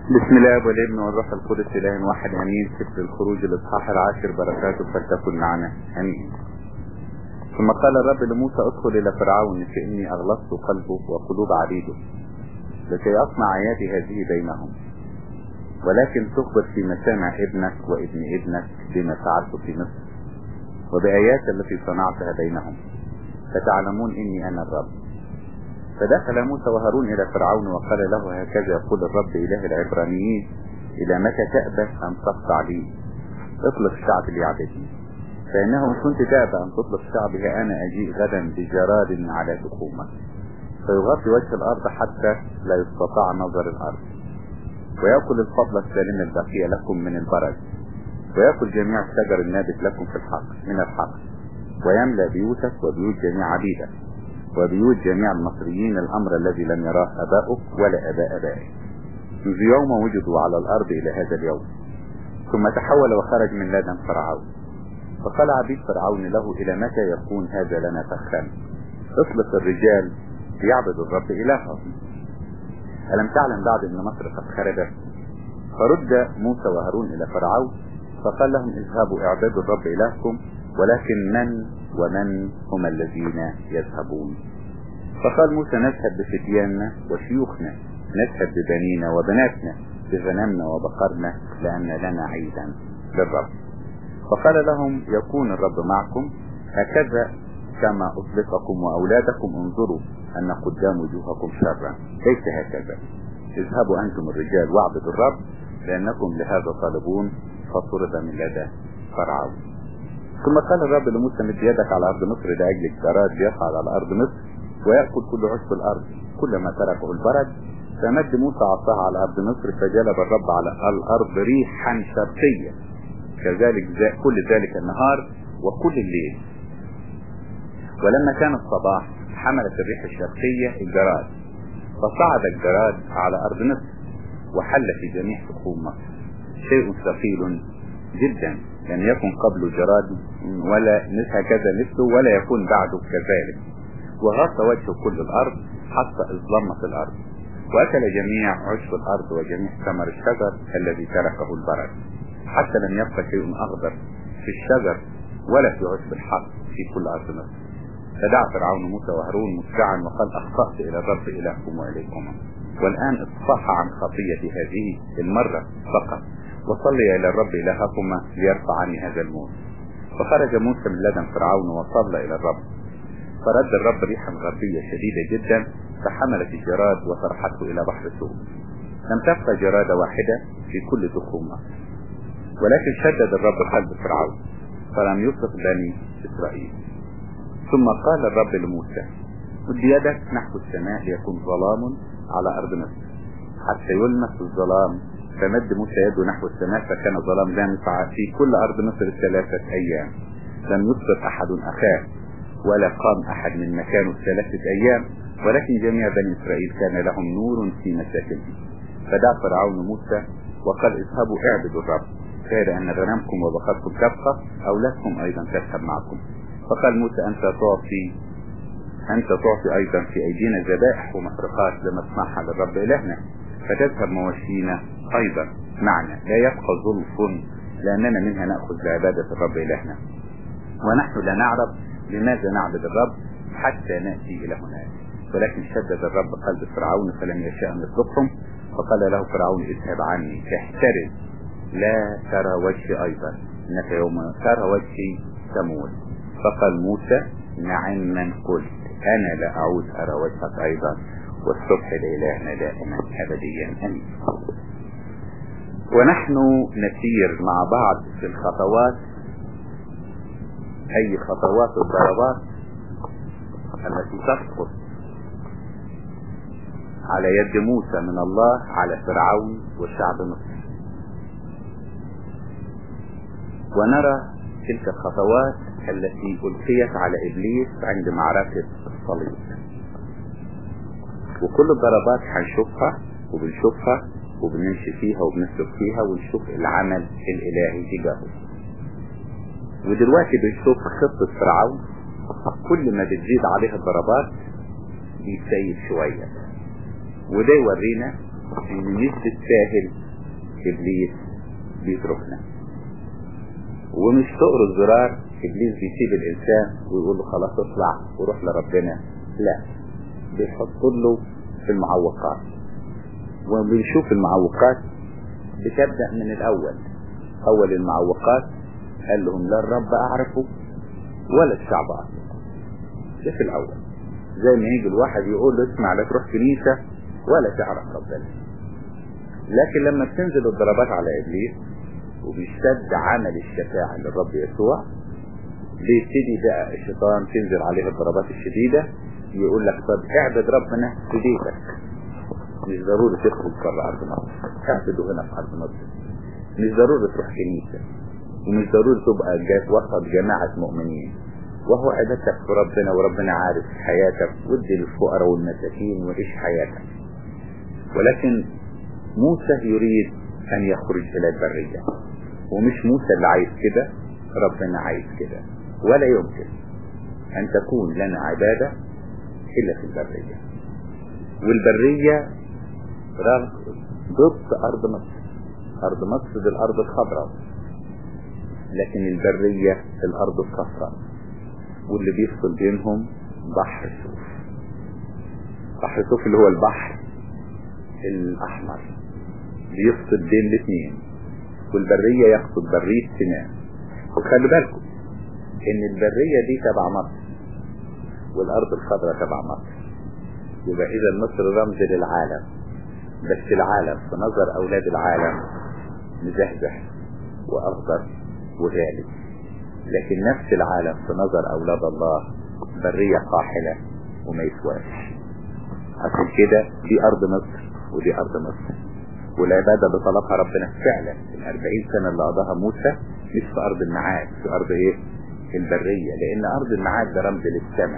بسم الله والابن والروح القدس اله واحد امين سفر الخروج الاصحاح العاشر بركاته فلتكن معنا امين ثم قال الرب لموسى ادخل الى فرعون فاني اغلقت قلبه وقلوب عبيده لكي اصنع اياتي هذه بينهم ولكن تخبر في مسامع ابنك وابن ابنك بما فعلت في مصر وبآيات التي صنعتها بينهم فتعلمون اني انا الرب فدخل موسى وهارون إلى فرعون وقال له هكذا يقول الرب إله العبرانيين إلى متى تأبى أن تقطع لي اطلق الشعب ليعبدني فإنه إن كنت تأبى أن تطلق شعبي أنا أجيء غدا بجراد على تخومة فيغطي وجه الأرض حتى لا يستطاع نظر الأرض ويأكل الفضل السالم البقية لكم من البرد ويأكل جميع الشجر النابت لكم في الحق من الحق ويملأ بيوتك وبيوت جميع عبيدك وبيوت جميع المصريين الأمر الذي لم يراه أباؤك ولا أباء أبائك منذ يوم وجدوا على الأرض إلى هذا اليوم ثم تحول وخرج من لدن فرعون فقال عبيد فرعون له إلى متى يكون هذا لنا فخا اطلق الرجال ليعبدوا الرب إلههم ألم تعلم بعد أن مصر قد خربت فرد موسى وهارون إلى فرعون فقال لهم اذهبوا اعبدوا الرب إلهكم ولكن من ومن هم الذين يذهبون فقال موسى نذهب بفتياننا وشيوخنا نذهب ببنينا وبناتنا بغنمنا وبقرنا لأن لنا عيدا للرب فقال لهم يكون الرب معكم هكذا كما أطلقكم وأولادكم انظروا أن قدام وجوهكم شرا ليس هكذا اذهبوا أنتم الرجال واعبدوا الرب لأنكم لهذا طالبون فطرد من لدى فرعون ثم قال الرب لموسى مد يدك على أرض مصر لأجل الجراد يصعد على أرض مصر ويأكل كل عشب الأرض كلما تركه البرد فمد موسى عصاه على أرض مصر فجلب الرب على الأرض ريحا شرقية كذلك كل ذلك النهار وكل الليل ولما كان الصباح حملت الريح الشرقية الجراد فصعد الجراد على أرض مصر وحل في جميع تخوم مصر شيء ثقيل جدا لم يكن قبل جراد ولا هكذا مثله ولا يكون بعده كذلك وغطى وجه كل الأرض حتى اظلمت الأرض وأكل جميع عشب الأرض وجميع ثمر الشجر الذي تركه البرد حتى لم يبقى شيء أخضر في الشجر ولا في عشب الحق في كل أرض مصر فدعا فرعون موسى وهارون مسرعا وقال أخطأت إلى الرب إلهكم وإليكم والآن اتصفى عن خطية هذه المرة فقط وصلي إلى الرب إلهكما ليرفع عني هذا الموت فخرج موسى من لدن فرعون وصلى إلى الرب فرد الرب ريحا غربية شديدة جدا فحملت الجراد وطرحته إلى بحر سوء لم تبقى جرادة واحدة في كل تخوم مصر ولكن شدد الرب قلب فرعون فلم يطلق بني إسرائيل ثم قال الرب لموسى مد يدك نحو السماء ليكون ظلام على أرض مصر حتى يلمس الظلام فمد موسى يده نحو السماء فكان ظلام لامع في كل أرض مصر ثلاثة أيام لم يبصر أحد أخاه ولا قام أحد من مكانه ثلاثة أيام ولكن جميع بني إسرائيل كان لهم نور في مساكنهم فدعا فرعون موسى وقال اذهبوا اعبدوا الرب خير أن غنمكم وبقركم تبقى أولادكم أيضا تذهب معكم فقال موسى أنت تعطي أنت تعطي أيضا في أيدينا ذبائح ومحرقات لنصنعها للرب إلهنا فتذهب مواشينا أيضا معنا لا يبقى ظلف لأننا منها نأخذ لعبادة الرب إلهنا ونحن لا نعرف لماذا نعبد الرب حتى نأتي إلى هناك ولكن شدد الرب قلب فرعون فلم يشاء أن يطلقهم فقال له فرعون اذهب عني احترز لا ترى وجهي أيضا إنك يوم ترى وجهي تموت فقال موسى نعم من قلت أنا لا أعود أرى وجهك أيضا والصبح لإلهنا دائما أبديا أمين ونحن نسير مع بعض في الخطوات أي خطوات الضربات التي تسقط على يد موسى من الله على فرعون وشعب مصر ونرى تلك الخطوات التي ألقيت على إبليس عند معركة الصليب وكل الضربات هنشوفها وبنشوفها وبنمشي فيها وبنسلك فيها ونشوف العمل الإلهي تجاهه ودلوقتي بنشوف خطة فرعون كل ما بتزيد عليها الضربات بيسيب شوية وده يورينا ان مش بالساهل ابليس بيتركنا ومش تقر الزرار ابليس بيسيب الانسان ويقول له خلاص اطلع وروح لربنا لا بيحط له في المعوقات وبنشوف المعوقات بتبدأ من الاول اول المعوقات قال لهم لا الرب اعرفه ولا الشعب اعرفه ده في الاول زي ما يجي الواحد يقول له اسمع لا تروح كنيسة ولا تعرف ربنا لكن لما بتنزل الضربات على ابليس وبيشتد عمل الشفاعة للرب يسوع بيبتدي بقى الشيطان تنزل عليه الضربات الشديدة يقول لك طب اعبد ربنا في بيتك مش ضروري تدخل بره ارض مصر اعبده هنا في ارض مصر مش ضروري تروح كنيسة ومش ضروري تبقى جات وسط جماعة مؤمنين وهو عبادتك في ربنا وربنا عارف حياتك ودي للفقراء والمساكين وعيش حياتك ولكن موسى يريد ان يخرج الى البرية ومش موسى اللي عايز كده ربنا عايز كده ولا يمكن ان تكون لنا عبادة الا في البرية والبرية ضد ارض مصر ارض مصر دي الارض الخضراء لكن البرية الارض الصفراء واللي بيفصل بينهم بحر سوف بحر سوف اللي هو البحر الاحمر بيفصل بين الاثنين والبرية يقصد برية سيناء وخلي بالكم ان البرية دي تبع مصر والارض الخضراء تبع مصر يبقى اذا مصر رمز للعالم بس العالم في نظر اولاد العالم مزهزح واخضر وغالي لكن نفس العالم في نظر اولاد الله برية قاحلة وما يسواش عشان كده دي ارض مصر ودي ارض مصر والعبادة اللي طلبها ربنا فعلا الاربعين سنة اللي قضاها موسى مش في ارض المعاد في ارض ايه البرية لان ارض المعاد ده رمز للسماء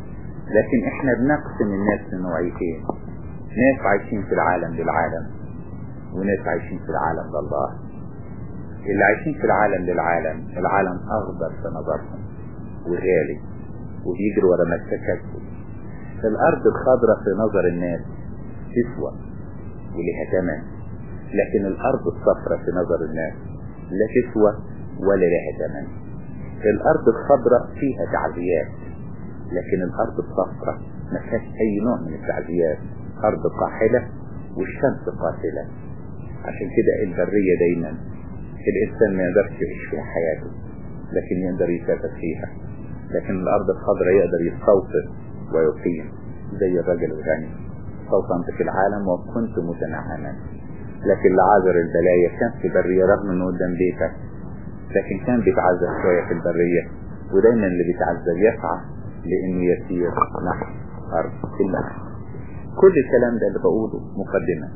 لكن احنا بنقسم الناس لنوعيتين ناس عايشين في العالم للعالم وناس عايشين في العالم لله اللي عايشين في العالم للعالم العالم اخضر في نظرهم وغالي وبيجري ورا ما التكسب الارض الخضراء في نظر الناس تسوى ولها ثمن لكن الارض الصفراء في نظر الناس لا تسوى ولا لها ثمن الارض الخضراء فيها تعزيات لكن الارض الصفراء ما فيهاش اي نوع من التعزيات ارض قاحلة والشمس قاتلة عشان كده البرية دايما الانسان ما يقدرش يعيش فيها حياته لكن يقدر يسافر فيها لكن الارض الخضراء يقدر يستوطن ويقيم زي الرجل الغني استوطنت في العالم وكنت متنعما لكن لعازر البلايا كان في برية رغم انه قدام بيتك لكن كان بيتعذب شوية في البرية ودايما اللي بيتعذب يسعى لانه يسير نحو ارض المحن كل الكلام ده اللي بقوله مقدمة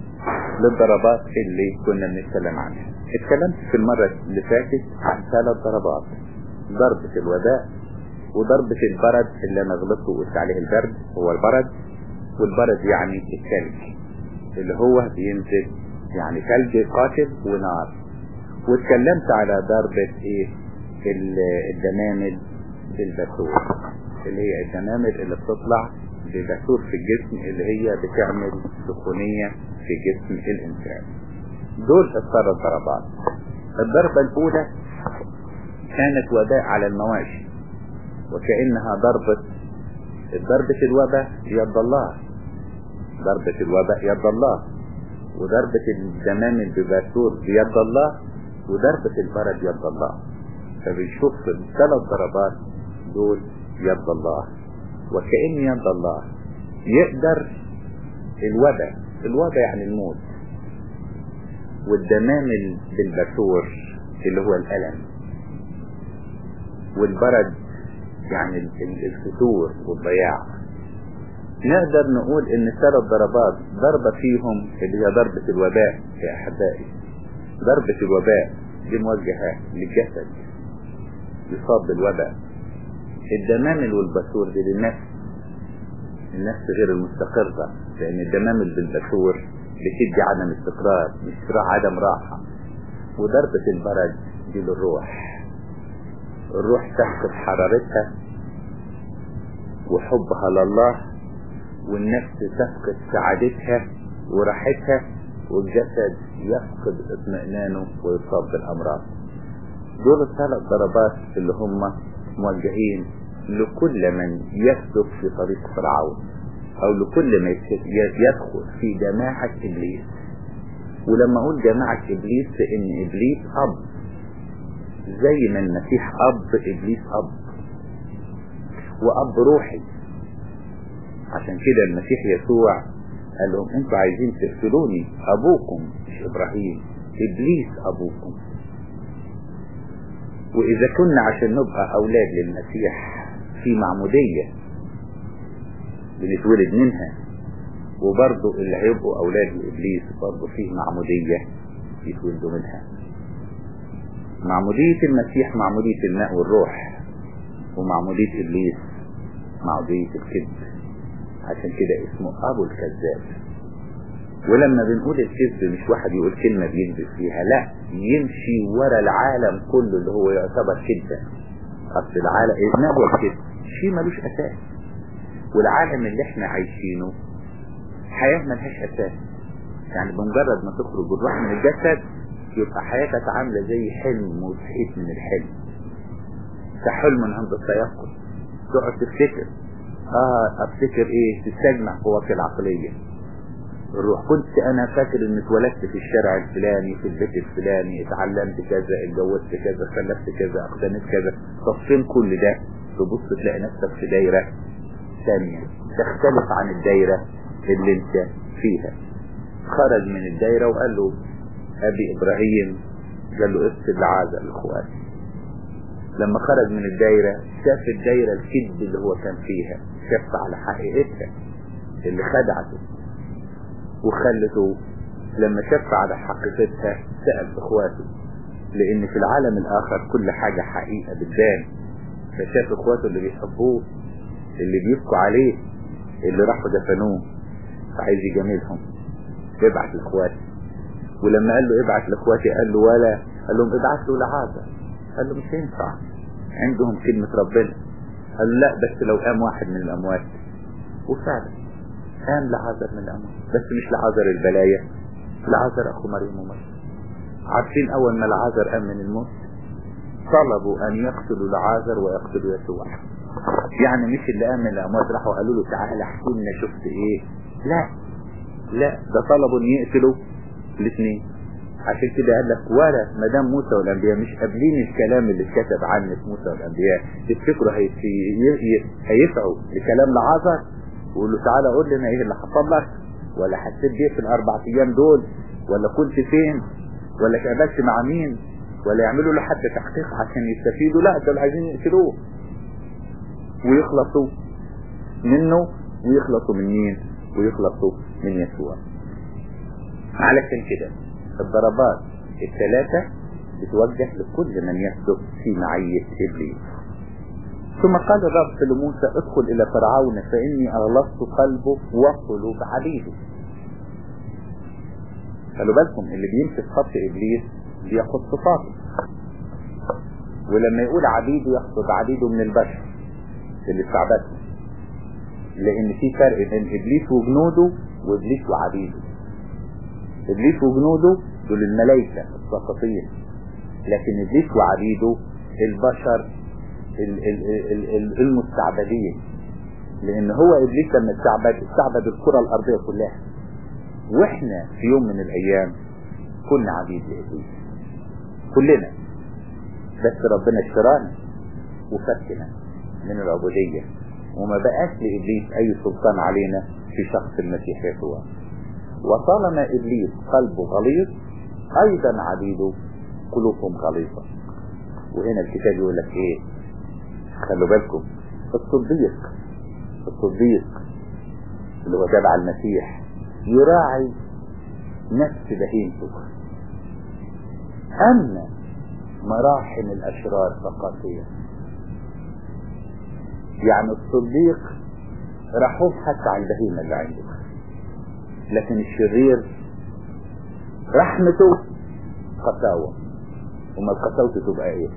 للضربات اللي كنا بنتكلم عنها اتكلمت في المرة اللي فاتت عن ثلاث ضربات ضربة الوباء وضربة البرد اللي انا غلطت وقلت عليه البرد هو البرد والبرد يعني الثلج اللي هو بينزل يعني ثلج قاتل ونار واتكلمت على ضربة ايه الدمامل بالبثور اللي هي الدمامل اللي بتطلع ببثور في الجسم اللي هي بتعمل سخونية في جسم الانسان دول الثلاث ضربات الضربة الاولى كانت وباء على المواشي وكأنها ضربة ضربة الوباء يد الله ضربة الوباء يد الله وضربة الدمامل ببثور بيد الله وضربة البرد يد الله فبنشوف في الثلاث ضربات دول يد الله وكأن يد الله يقدر الوباء الوباء يعني الموت والدمامل بالبثور اللي هو الألم والبرد يعني الفتور والضياع نقدر نقول ان ثلاث ضربات ضربة فيهم اللي هي ضربة الوباء يا احبائي ضربة الوباء دي موجهة للجسد يصاب بالوباء الدمامل والبثور دي للنفس النفس غير المستقرة لان الدمامل بالبثور بتدي عدم استقرار مش عدم راحة وضربة البرد دي للروح الروح تفقد حرارتها وحبها لله والنفس تفقد سعادتها وراحتها والجسد يفقد اطمئنانه ويصاب بالامراض دول الثلاث ضربات اللي هم موجهين لكل من يسلك في طريق فرعون او لكل ما يدخل في جماعة ابليس ولما اقول جماعة ابليس فان ابليس اب زي ما المسيح اب ابليس اب واب روحي عشان كده المسيح يسوع قال لهم انتوا عايزين تقتلوني ابوكم مش ابراهيم ابليس ابوكم واذا كنا عشان نبقى اولاد للمسيح في معمودية بنتولد منها وبرضه اللي هيبقوا اولاد لابليس برضه فيه معمودية يتولدوا منها معمودية المسيح معمودية الماء والروح ومعمودية ابليس معمودية الكذب عشان كده اسمه ابو الكذاب ولما بنقول الكذب مش واحد يقول كلمة بيكذب فيها لا يمشي ورا العالم كله اللي هو يعتبر كذبة اصل العالم النبوة الكذب شيء ملوش اساس والعالم اللي احنا عايشينه حياة ملهاش اساس يعني بمجرد ما تخرج الروح من الجسد يبقى حياتك عاملة زي حلم وصحيت من الحلم كحلم عند التيقظ تقعد تفتكر اه افتكر ايه تستجمع قواك العقلية الروح كنت انا فاكر ان اتولدت في الشارع الفلاني في البيت الفلاني اتعلمت كذا اتجوزت كذا خلفت كذا اقدمت كذا تصفين كل ده تبص تلاقي نفسك في دايرة ثانية تختلف عن الدايرة اللي انت فيها خرج من الدايرة وقال له ابي ابراهيم قال له ارسل لعازة الاخوات لما خرج من الدايرة شاف الدايرة الكذب اللي هو كان فيها شاف على حقيقتها اللي خدعته وخلته لما شاف على حقيقتها سأل اخواته لان في العالم الاخر كل حاجة حقيقة بتبان فشاف اخواته اللي بيحبوه اللي بيبكوا عليه اللي راحوا دفنوه فعايز يجاملهم ابعت لاخواتي ولما قال له ابعت لاخواتي قال له ولا قال لهم ابعت له لعازة قال له مش هينفع عندهم كلمة ربنا قال له لا بس لو قام واحد من الاموات وفعلا قام لعازر من الاموات بس مش لعازر البلايا لعازر اخو مريم ومريم عارفين اول ما لعازر قام من الموت طلبوا ان يقتلوا لعازر ويقتلوا يسوع يعني مش اللي قام من الاموات راحوا قالوا له تعالى احكي لنا شفت ايه لا لا ده طلبوا ان يقتلوا الاثنين عشان كده قال لك ولا ما دام موسى والانبياء مش قابلين الكلام اللي اتكتب عنه في موسى والانبياء تفتكروا هيسعوا لكلام لعازر ويقول له تعالى قول لنا ايه اللي حصل لك ولا حسيت بيه في الاربع ايام دول ولا كنت فين ولا اتقابلت مع مين ولا يعملوا له حتى تحقيق عشان يستفيدوا لا دول عايزين يقتلوه ويخلصوا منه ويخلصوا من مين ويخلصوا من يسوع علشان كده الضربات الثلاثة بتوجه لكل من يسلك في معية إبليس ثم قال الرب لموسى ادخل إلى فرعون فإني أغلقت قلبه وقلوب عبيده خلوا بالكم اللي بيمسك خط إبليس بياخد صفاته ولما يقول عبيده يقصد عبيده من البشر اللي استعبدهم لأن في فرق بين إبليس وجنوده وإبليس وعبيده إبليس وجنوده دول الملائكة الساقطين لكن إبليس وعبيده البشر المستعبدين لأن هو إبليس لما استعبد استعبد الكرة الأرضية كلها وإحنا في يوم من الأيام كنا عبيد لإبليس كلنا بس ربنا اشترانا وفكنا من العبودية وما بقاش لإبليس أي سلطان علينا في شخص المسيح يسوع وطالما إبليس قلبه غليظ أيضا عبيده قلوبهم غليظة وهنا الكتاب يقول لك إيه خلوا بالكم الصديق الصديق اللي هو تابع المسيح يراعي نفس بهيمته أما مراحم الأشرار فقط يعني الصديق راح حتى على البهيمة اللي عنده لكن الشرير رحمته قساوة وما القساوة تبقى ايه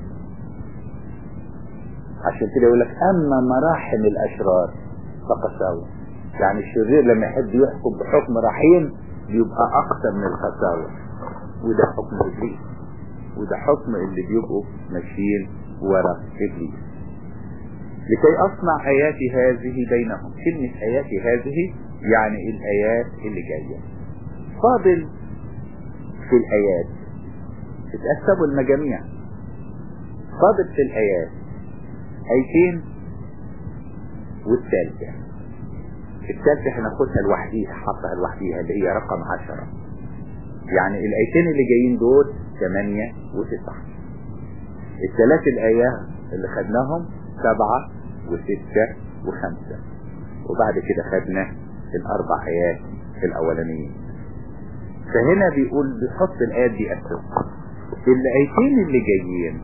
عشان كده يقول لك اما مراحم الاشرار فقساوة يعني الشرير لما يحب يحكم بحكم رحيم بيبقى اكتر من الخساوة وده حكم ابليس وده حكم اللي بيبقوا ماشيين ورا ابليس لكي اصنع اياتي هذه بينهم كلمة اياتي هذه يعني الايات اللي جاية فاضل في الايات اتقسموا المجاميع فاضل في الايات ايتين والثالثة الثالثة هناخدها لوحديها حطها لوحديها اللي هي رقم عشرة يعني الايتين اللي جايين دول ثمانية وتسعة الثلاث الايات اللي خدناهم سبعة وستة وخمسة وبعد كده خدنا الاربع ايات الاولانيين فهنا بيقول بيحط الايات دي اساس الايتين اللي جايين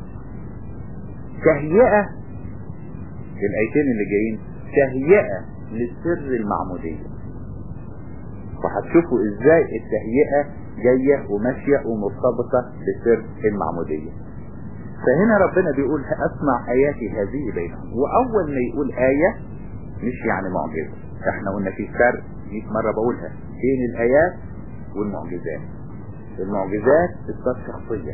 تهيئة الايتين اللي جايين تهيئة لسر المعمودية وهتشوفوا ازاي التهيئة جاية وماشية ومرتبطة بسر المعمودية فهنا ربنا بيقول اسمع اياتي هذه بينهم واول ما يقول آية مش يعني معجزة احنا قلنا في فرق 100 مرة بقولها بين الايات والمعجزات المعجزات اثبات شخصية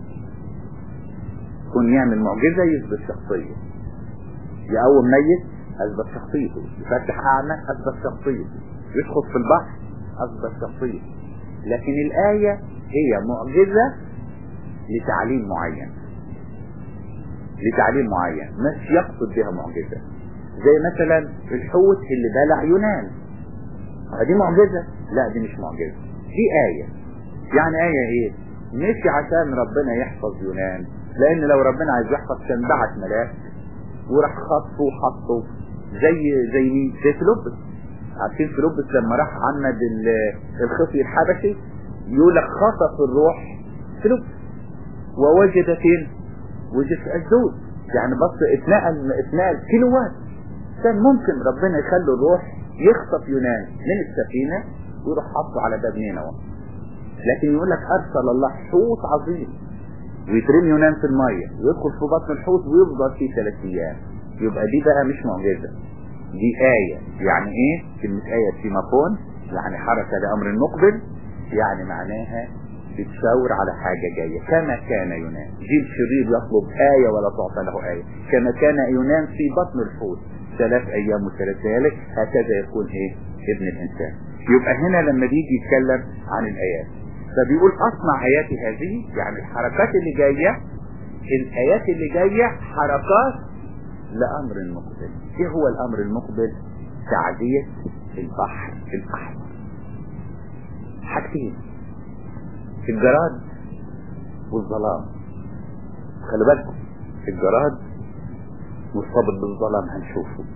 كون يعمل معجزة يثبت شخصية يقوم ميت اثبت شخصيته يفتح اعمى اثبت شخصيته يدخل في البحر اثبت شخصيته لكن الآية هي معجزة لتعليم معين لتعليم معين مش يقصد بها معجزة زي مثلا الحوت اللي بلع يونان دي معجزة لا دي مش معجزة دي آية يعني آية ايه مش عشان ربنا يحفظ يونان لان لو ربنا عايز يحفظ كان بعت ملاك وراح خطه وحطه زي زي مين زي فيلبس عارفين فيلبس لما راح عمد الخفي الحبشي يقول لك خطف الروح فيلبس ووجد فين وجد في الزود يعني بص اتنقل اتنقل كيلوات كان ممكن ربنا يخلي الروح يخطف يونان من السفينة ويروح حطه على باب نينوى لكن يقول لك ارسل الله حوت عظيم ويترمي يونان في المية ويدخل في بطن الحوت ويفضل فيه ثلاث ايام يبقى دي بقى مش معجزة دي آية يعني ايه كلمة آية سيمافون يعني حركة لأمر مقبل يعني معناها بتشاور على حاجة جاية كما كان يونان جيل شرير يطلب آية ولا تعطى له آية كما كان يونان في بطن الحوت ثلاث أيام وثلاث ليالي هكذا يكون ايه ابن الإنسان يبقى هنا لما بيجي يتكلم عن الآيات فبيقول أصنع آياتي هذه يعني الحركات اللي جاية الآيات اللي جاية حركات لأمر مقبل ايه هو الأمر المقبل تعدية البحر الأحمر حاجتين الجراد والظلام خلي بالكم الجراد مرتبط بالظلام هنشوفه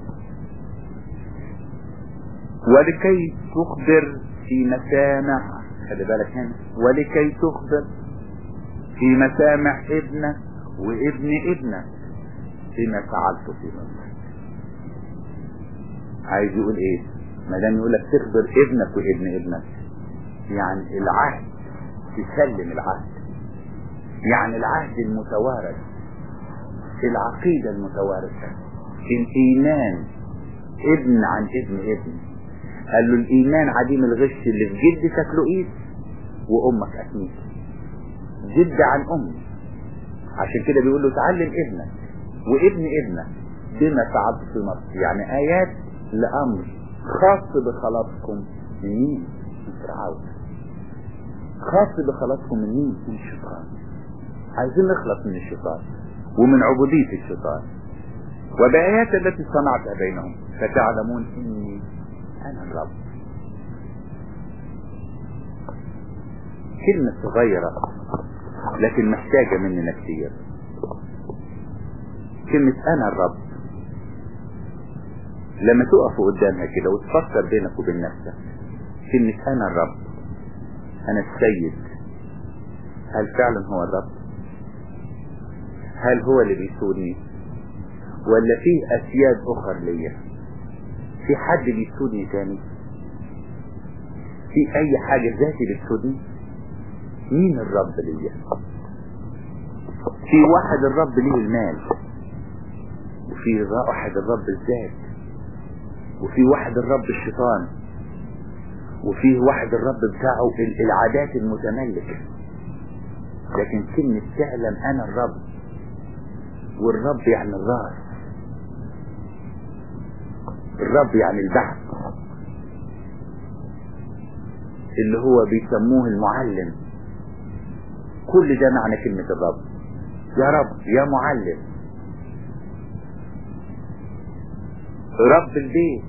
ولكي تخبر في مسامع خلي بالك هنا ولكي تخبر في مسامع ابنك وابن ابنك بما فعلت في مصر عايز يقول ايه ما دام يقول لك تخبر ابنك وابن ابنك يعني العهد تسلم العهد يعني العهد المتوارث العقيدة المتوارثة الإيمان ابن عن ابن ابن قال له الإيمان عديم الغش اللي في جدتك لقيت وأمك أكيد جد عن أم عشان كده بيقول له تعلم ابنك وابن ابنك بما فعلت في مصر يعني آيات لأمر خاص بخلاصكم من مين؟ من فرعون خاص بخلاصكم من مين؟ من الشيطان عايزين نخلص من الشيطان ومن عبودية الشيطان وبآيات التي صنعتها بينهم فتعلمون إني أنا الرب كلمة صغيرة لكن محتاجة مننا كتير كلمة أنا الرب لما تقف قدامها كده وتفكر بينك وبين نفسك كلمة أنا الرب أنا السيد هل فعلا هو الرب هل هو اللي بيسودني ولا في أسياد أخر ليا في حد بيسودني تاني في أي حاجة ذاتي بتسودني مين الرب ليا في واحد الرب ليه المال وفي واحد الرب الذات وفي واحد الرب الشيطان وفيه واحد الرب بتاعه ال- العادات المتملكة لكن كلمة تعلم أنا الرب والرب يعني الراس الرب يعني البعث اللي هو بيسموه المعلم كل ده معنى كلمة الرب يا رب يا معلم رب البيت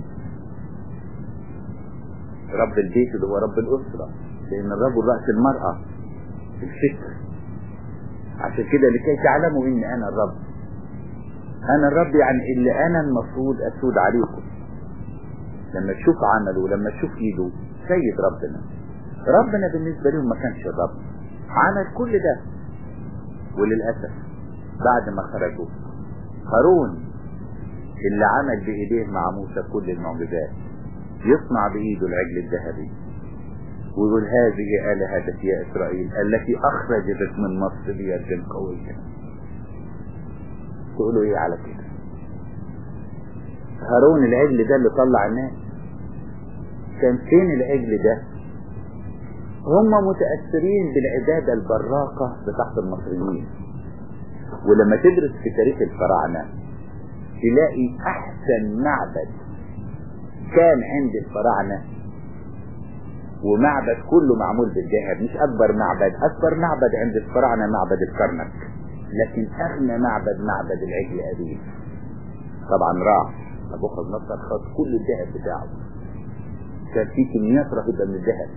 رب البيت اللي هو رب الأسرة لأن الرجل رأس المرأة الفكر عشان كده لكي تعلموا إن أنا الرب أنا الرب يعني اللي أنا المفروض أسود عليكم لما تشوف عمله ولما تشوف إيده سيد ربنا ربنا بالنسبة لهم ما كانش الرب عمل كل ده وللأسف بعد ما خرجوا هارون اللي عمل بإيديه مع موسى كل المعجزات يصنع بإيده العجل الذهبي ويقول هذه آلهتك يا إسرائيل التي أخرجتك من مصر بيد قوية تقولوا إيه على كده هارون العجل ده اللي طلع الناس كان فين العجل ده هم متأثرين بالعبادة البراقة بتاعت المصريين ولما تدرس في تاريخ الفراعنة تلاقي أحسن معبد كان عند الفراعنة ومعبد كله معمول بالذهب مش أكبر معبد أكبر معبد عند الفراعنة معبد الكرنك لكن أغنى معبد معبد العجل أبيه طبعا راح أبوخذ نصر خد كل الذهب بتاعه كان في كميات رهيبة من الذهب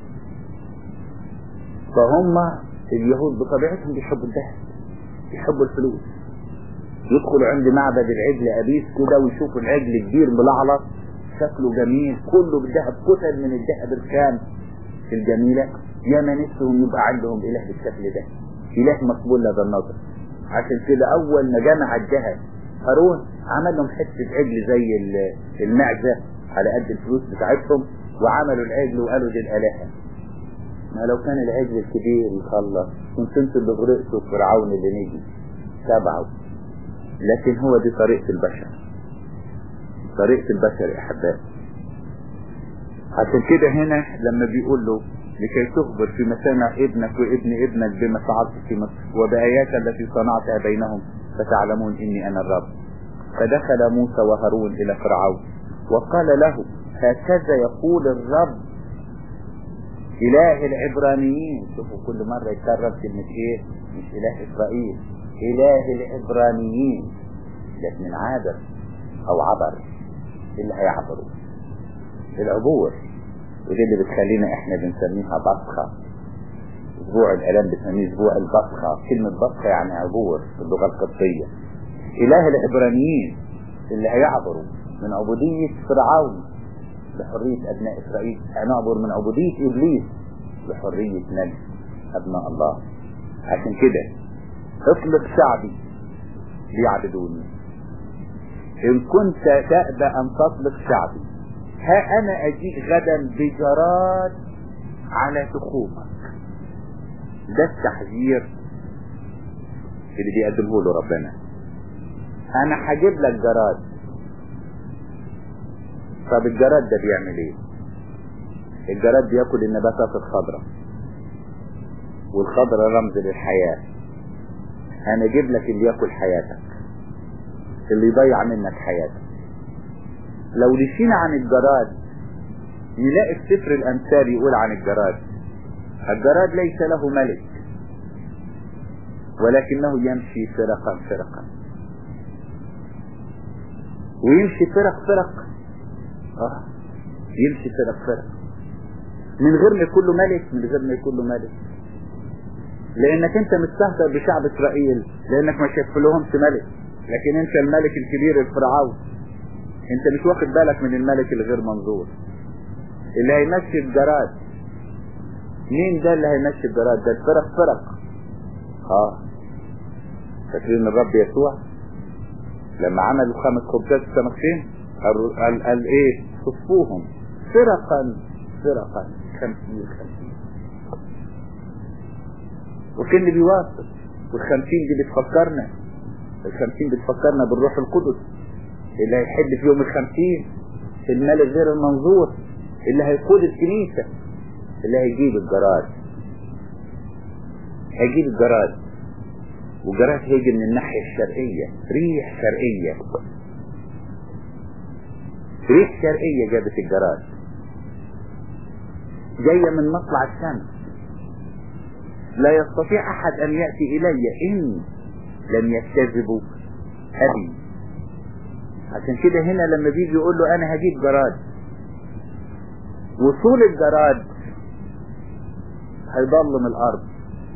فهم اليهود بطبيعتهم بيحبوا الذهب بيحبوا الفلوس يدخلوا عند معبد العجل أبيس كده ويشوفوا العجل كبير ملعلط شكله جميل كله بالذهب كتل من الذهب الخام الجميلة يا ما نفسهم يبقى عندهم إله بالشكل ده إله مقبول لدى النظر عشان كده أول ما جمع الذهب هارون عمل لهم حتة عجل زي المعزة على قد الفلوس بتاعتهم وعملوا العجل وقالوا دي الآلهة ما لو كان العجل الكبير يخلص كنت انتوا اللي غرقتوا فرعون اللي نجي تبعه لكن هو دي طريقة البشر طريقة البشر يا أحبائي عشان كده هنا لما بيقول له لكي تخبر في مسامع ابنك وابن ابنك بما فعلت في مصر وبآيات التي صنعتها بينهم فتعلمون إني أنا الرب فدخل موسى وهارون إلى فرعون وقال له هكذا يقول الرب إله العبرانيين شوفوا كل مرة يتكرر كلمة إيه مش إله إسرائيل إله العبرانيين لكن عابر أو عبر اللي هيعبروا العبور ودي اللي بتخلينا احنا بنسميها بصخة اسبوع الالام بنسميه اسبوع البصخة كلمة بصخة يعني عبور في اللغة القبطية اله العبرانيين اللي هيعبروا من عبودية فرعون لحرية ابناء اسرائيل هنعبر من عبودية ابليس لحرية نجد ابناء الله عشان كده اطلق شعبي ليعبدوني ان كنت تأبى ان تطلق شعبي ها انا اجيء غدا بجراد على تخومك ده التحذير اللي بيقدمه له ربنا انا هجيب لك جراد طب الجراد ده بيعمل ايه الجراد بياكل النباتات الخضراء والخضراء رمز للحياة انا اجيب لك اللي ياكل حياتك اللي يضيع منك حياتك لو لشينا عن الجراد نلاقي في سفر الامثال يقول عن الجراد الجراد ليس له ملك ولكنه يمشي فرقا فرقا ويمشي فرق فرق اه يمشي فرق فرق من غير ما يكون له ملك من غير ما يكون له ملك لانك انت مستهتر بشعب اسرائيل لانك ما شايف لهمش ملك لكن انت الملك الكبير الفرعون انت مش واخد بالك من الملك الغير منظور اللي هيمشي الجراد مين ده اللي هيمشي الجراد ده الفرق فرق اه فاكرين الرب يسوع لما عملوا خمس خبزات السمكتين قال, قال, قال ايه صفوهم فرقا فرقا خمسين خمسين وكان بيواصل والخمسين دي بتفكرنا الخمسين بتفكرنا بالروح القدس اللي هيحل في يوم الخمسين الملك غير المنظور اللي هيقود الكنيسة اللي هيجيب الجراد هيجيب الجراد والجراد هيجي من الناحية الشرقية ريح شرقية ريح شرقية جابت الجراد جاية من مطلع الشمس لا يستطيع أحد أن يأتي إلي إن لم يكتذبوا أبي عشان كده هنا لما بيجي يقول له أنا هجيب جراد وصول الجراد هيضلم الأرض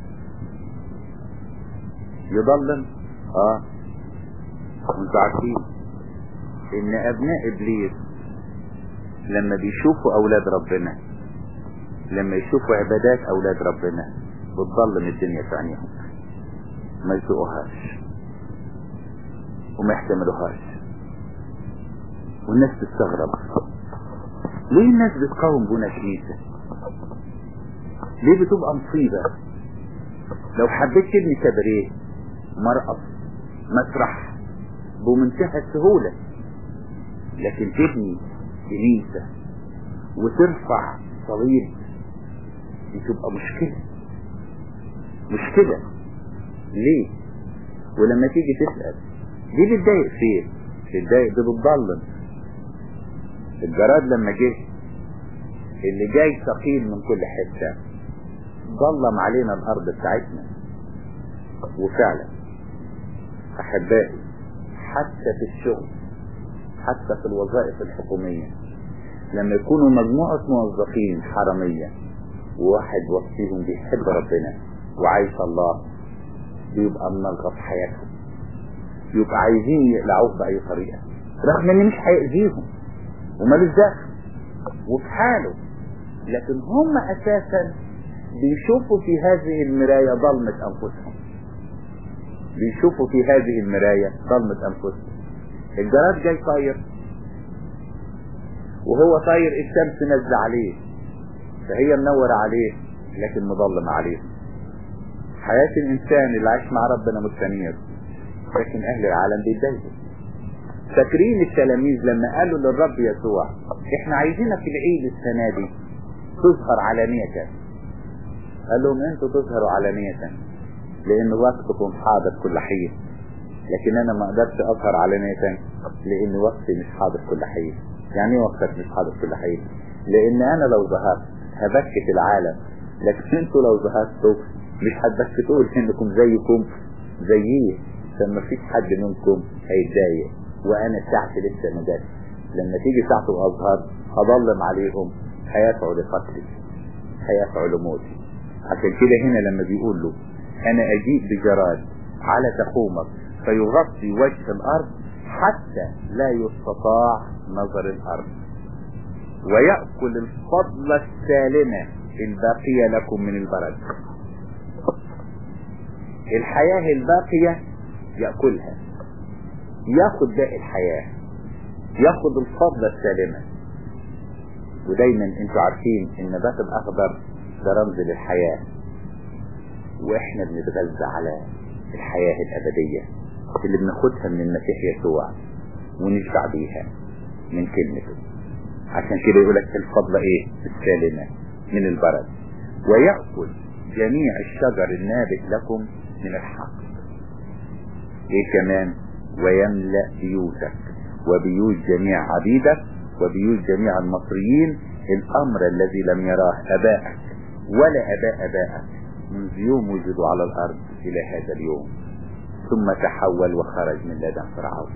يضلم اه وانتوا عارفين ان ابناء ابليس لما بيشوفوا اولاد ربنا لما يشوفوا عبادات اولاد ربنا بتضلم الدنيا في عينيهم ما يسوقوهاش وما يحتملوهاش والناس تستغرب ليه الناس بتقاوم بنا كنيسة ليه بتبقى مصيبة لو حبيت تبني كباريه مرقص مسرح بمنتهى السهولة لكن تبني كنيسة وترفع صليب دي تبقى مشكلة مشكلة ليه ولما تيجي تسأل دي بتضايق فين بتضايق دي بتضلم الجراد لما جه اللي جاي ثقيل من كل حتة ظلم علينا الارض بتاعتنا وفعلا احبائي حتى في الشغل حتى في الوظائف الحكومية لما يكونوا مجموعة موظفين حرمية وواحد وصيهم بيحب ربنا وعايش الله بيبقى منغص حياتهم يبقى عايزين يقلعوه بأي طريقة رغم ان مش هيأذيهم ومالوش دخل وفي حاله لكن هم اساسا بيشوفوا في هذه المراية ظلمة انفسهم بيشوفوا في هذه المراية ظلمة انفسهم الجراد جاي طاير وهو طاير الشمس نازله عليه فهي منورة عليه لكن مظلمة عليه حياة الانسان اللي عايش مع ربنا مستنير لكن اهل العالم بيتضايقوا فاكرين التلاميذ لما قالوا للرب يسوع احنا عايزينك في العيد السنة دي تظهر علانية قال لهم انتوا تظهروا علانية لان وقتكم حاضر كل حين لكن انا ما اقدرش اظهر علانية لان وقتي مش حاضر كل حين يعني ايه وقتك مش حاضر كل حين لان انا لو ظهرت هبكت العالم لكن انتوا لو ظهرتوا مش هتبكتوا انكم زيكم زيي فما فيش حد منكم هيتضايق وانا ساعتي لسه ما جاتش لما تيجي ساعته واظهر هضلم عليهم هيدعوا لقتلي هيدعوا لموتي عشان كده هنا لما بيقول له انا اجيء بجراد على تخومك فيغطي وجه الارض حتى لا يستطاع نظر الارض ويأكل الفضل السالمة الباقية لكم من البرد الحياة الباقية يأكلها ياخد باقي الحياة ياخد الفضل السالمة ودايما انتوا عارفين ان نبات الاخضر ده رمز للحياة واحنا بنتغذى على الحياة الابدية اللي بناخدها من المسيح يسوع ونشبع بيها من كلمته عشان كده يقولك الفضل ايه السالمة من البرد ويأكل جميع الشجر النابت لكم من الحق ايه كمان ويملأ بيوتك وبيوت جميع عبيدك وبيوت جميع المصريين الامر الذي لم يراه ابائك ولا اباء ابائك منذ يوم وجدوا على الارض الى هذا اليوم ثم تحول وخرج من لدن فرعون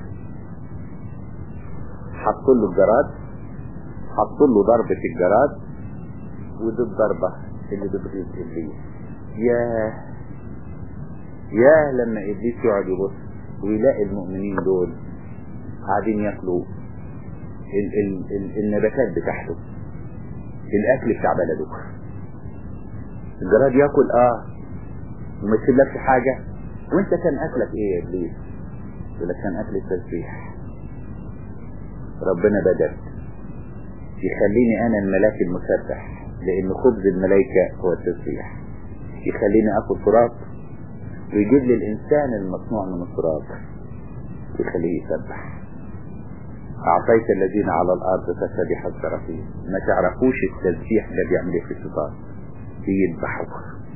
حطوا له الجراد حطوا له ضربة الجراد ودي الضربة اللي بتغيظ ابليس ياه ياه لما ابليس يقعد يبص ويلاقي المؤمنين دول قاعدين ياكلوا ال ال ال النباتات بتاعته الاكل بتاع بلده الجراد ياكل اه وما يسيبلكش حاجة وانت كان اكلك ايه يا ابليس يقول لك كان اكل التسبيح ربنا بدل يخليني انا الملاك المسبح لان خبز الملائكة هو التسبيح يخليني اكل تراب ويجيب لي الانسان المصنوع من التراب يخليه يسبح اعطيت الذين على الارض تسبيح السرافين ما تعرفوش التسبيح ده بيعمل ايه في الشيطان بيذبحوك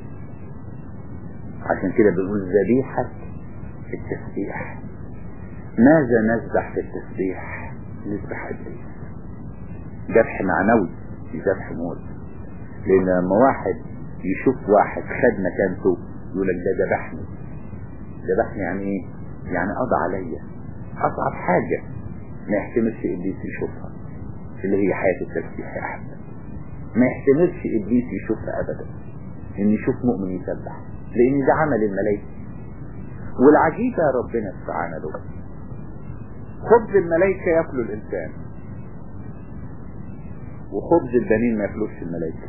عشان كده بنقول ذبيحة التسبيح ماذا نذبح في التسبيح نذبح ابليس ذبح معنوي مش ذبح موت لان لما واحد يشوف واحد خد مكانته يقول لك ده ذبحني ذبحني يعني ايه يعني قضى عليا اصعب حاجة ما يحتملش ابليس يشوفها اللي هي حياة التسبيح يا احمد ما يحتملش ابليس يشوفها ابدا ان يشوف مؤمن يسبح لان ده عمل الملائكة والعجيب يا ربنا استعانى له خبز الملائكة ياكله الانسان وخبز البنين ما ياكلوش الملائكة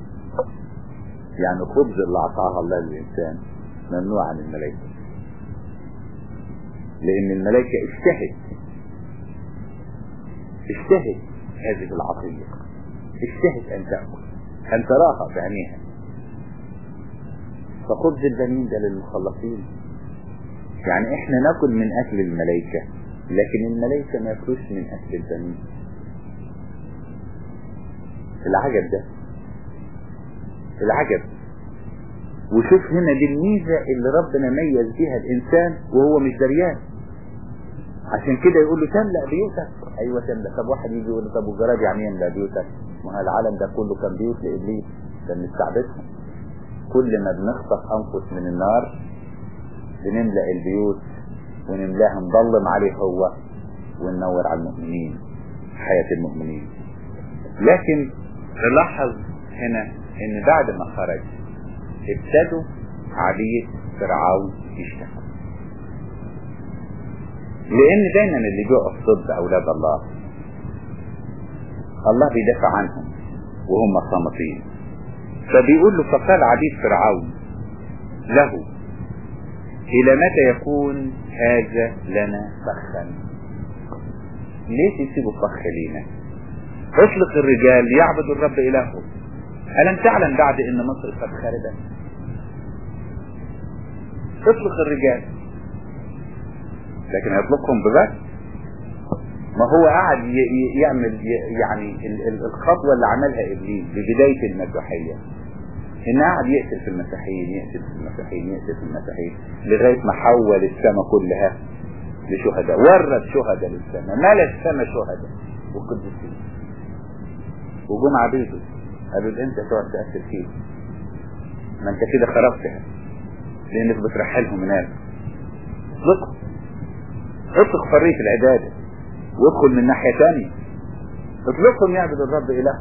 يعني خبز اللي اعطاها الله للانسان ممنوع عن الملائكة لان الملائكة اشتهت اشتهت هذه العطية اشتهت ان تأكل ان تراها بعينيها فخبز البنين ده للمخلصين يعني احنا ناكل من اكل الملائكة لكن الملائكة ما ياكلوش من اكل البنين العجب ده العجب وشوف هنا دي الميزة اللي ربنا ميز بيها الانسان وهو مش دريان عشان كده يقول له تملأ بيوتك ايوه تملأ طب واحد يجي يقول له طب والجراد يعني ايه يملأ بيوتك ما هو العالم ده كله كان بيوت لابليس كان مستعبدهم كل ما بنخطف انفس من النار بنملأ البيوت ونملاها نضلم عليه هو وننور على المؤمنين حياة المؤمنين لكن نلاحظ هنا ان بعد ما خرج ابتدوا عبيد فرعون يشتغل لان دايما اللي بيقف ضد اولاد الله الله بيدافع عنهم وهم صامتين فبيقول له فقال عبيد فرعون له الى متى يكون هذا لنا فخا ليه تسيبوا فخ لينا اطلق الرجال ليعبدوا الرب الههم ألم تعلم بعد ان مصر قد خربت اطلق الرجال لكن يطلقهم بذات ما هو قاعد يعمل يعني الخطوة اللي عملها ابليس ببداية المسيحية ان قاعد يقتل في المسيحيين يقتل في المسيحيين يقتل في المسيحيين لغاية ما حول السماء كلها لشهداء ورد شهداء للسماء ملا السماء شهداء وقدسين وجم عبيده قالوا انت تقعد تأثر فيه ما انت كده خربتها لانك بترحلهم هناك اطلق اطلق حرية العبادة وادخل من ناحية تانية اطلقهم يعبد الرب اله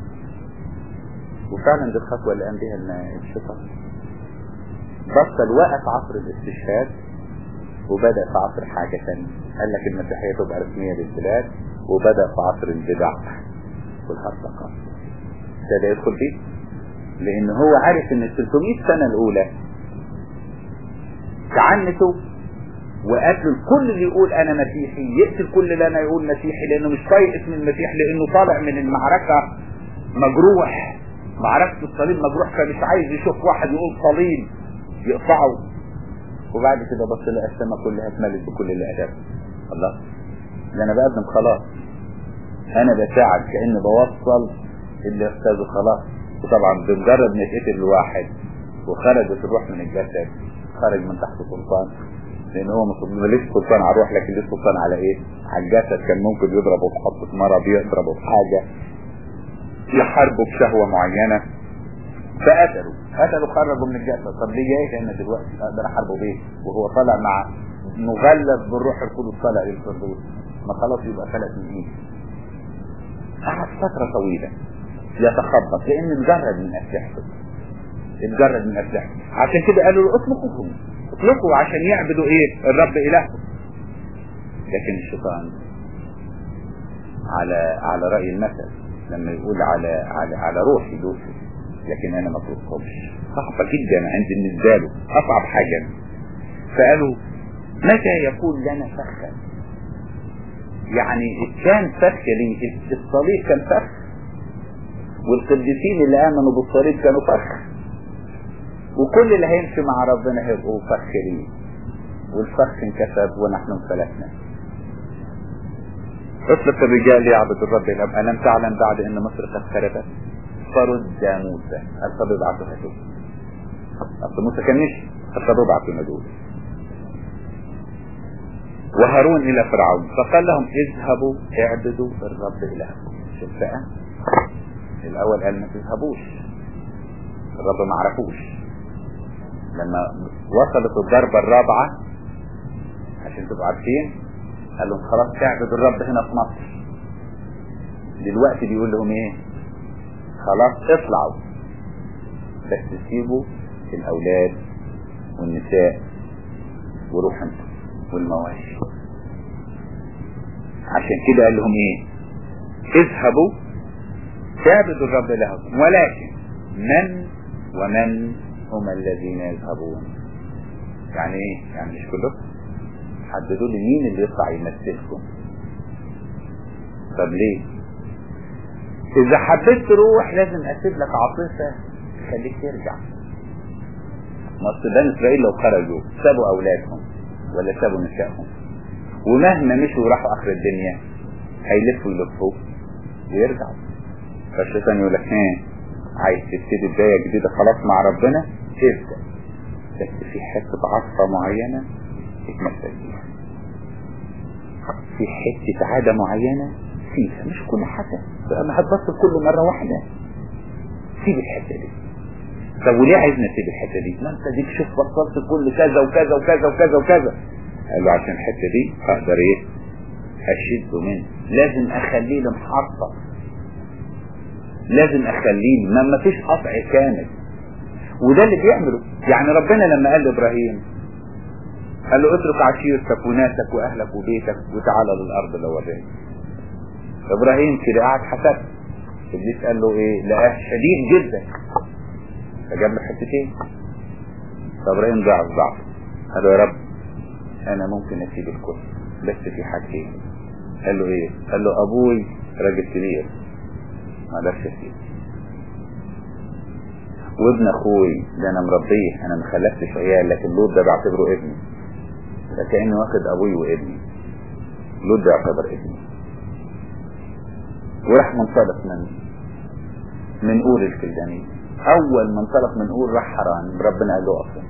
وفعلا دي الخطوة اللي قام بها الشيطان بطل وقف عصر الاستشهاد وبدأ في عصر حاجة تانية قال لك المسيحية تبقى رسمية للبلاد وبدأ في عصر البدع والهرطقة ابتدى يدخل فيه لان هو عارف ان ال 300 سنة الاولى تعنتوا وقتلوا الكل اللي يقول انا مسيحي يقتل كل اللي انا يقول مسيحي لانه مش طايق اسم المسيح لانه طالع من المعركة مجروح معركة الصليب مجروح فمش عايز يشوف واحد يقول صليب يقطعه وبعد كده بص لقى السماء كلها اتملت بكل الاداب الله ده انا بقدم خلاص انا بساعد كأني بوصل اللي اختازه خلاص وطبعا بمجرد ما يتقتل الواحد وخرجت الروح من الجسد خرج من تحت سلطان لان هو مليش سلطان على الروح لكن ليه سلطان على ايه على الجسد كان ممكن يضربه بحط في مرض يضربه بحاجة يحاربه بشهوة معينة فقتلوا قتلوا خرجوا من الجسد طب ليه جاي هنا دلوقتي اقدر احاربه بيه وهو طالع مع مغلب بالروح القدس طالع للفردوس ما خلاص يبقى فلت من ايده قعد فترة طويلة يتخبط لان اتجرد من اسلحته اتجرد من اسلحته عشان كده قالوا له اطلقوهم اطلقوا عشان يعبدوا ايه الرب الههم لكن الشيطان على على رأي المثل لما يقول على على على روحي دوسي لكن انا ما اطلقهمش صعبة جدا عند بالنسبة له اصعب حاجة فقالوا متى يكون لنا فخا يعني كان فخ ليه الصليب كان فخ والقديسين اللي امنوا بالصليب كانوا فخ وكل اللي هيمشي مع ربنا هيبقوا فخ ليه والفخ انكسب ونحن انفلتنا اطلق الرجال ليعبد الرب الاب الم تعلم بعد ان مصر قد خربت فرد موسى قال طب ابعتوا هاتوا اصل موسى كان مشي فقد ابعتوا ندول وهارون الى فرعون فقال لهم اذهبوا اعبدوا الرب الهكم شوف بقى الاول قال ما تذهبوش الرب ما عرفوش لما وصلت الضربة الرابعة عشان تبقوا عارفين قال لهم خلاص تعبد الرب هنا في مصر دلوقتي بيقول لهم ايه خلاص اطلعوا بس سيبوا الاولاد والنساء وروح انتم والمواشي عشان كده قال لهم ايه اذهبوا تعبدوا الرب لهم ولكن من ومن هم الذين يذهبون يعني ايه يعني مش كلكم حددوا لي مين اللي يطلع يمثلكم طب ليه اذا حبيت تروح لازم اسيب لك عاطفة تخليك ترجع ما اصل بني اسرائيل لو خرجوا سابوا اولادهم ولا سابوا نسائهم ومهما مشوا وراحوا اخر الدنيا هيلفوا يلفوا ويرجعوا فالشيطان يقول لك ها عايز تبتدي بداية جديدة خلاص مع ربنا ابدأ بس في حتة عصفة معينة تتمثل فيها في حتة عادة معينة فيها مش كل حاجة بقى ما هتبص كله مرة واحدة سيب الحتة دي طب وليه عايزنا نسيب الحتة دي ما انت ديك شوف بطلت كل كذا وكذا وكذا وكذا وكذا قال له عشان الحتة دي اقدر ايه اشده منه لازم اخليه لمحطة لازم اخليه ما ما فيش قطع كامل وده اللي بيعمله يعني ربنا لما قال لابراهيم قال له اترك عشيرتك وناسك واهلك وبيتك وتعالى للارض اللي وريك ابراهيم كده قاعد حسب ابليس قال له ايه لقاه شديد جدا فجاب له حتتين فابراهيم ضعف ضعف قال له يا رب انا ممكن اسيب الكل بس في حاجتين قال له ايه قال له ابوي راجل كبير ما قدرش اسيبه وابن اخوي ده انا مربيه انا ما خلفتش عيال لكن لوط ده بعتبره ابني فكأني واخد ابوي وابني لوط ده يعتبر ابني وراح منطلق من من اور الكلداني اول ما انطلق من اور راح حران ربنا قال له اصلا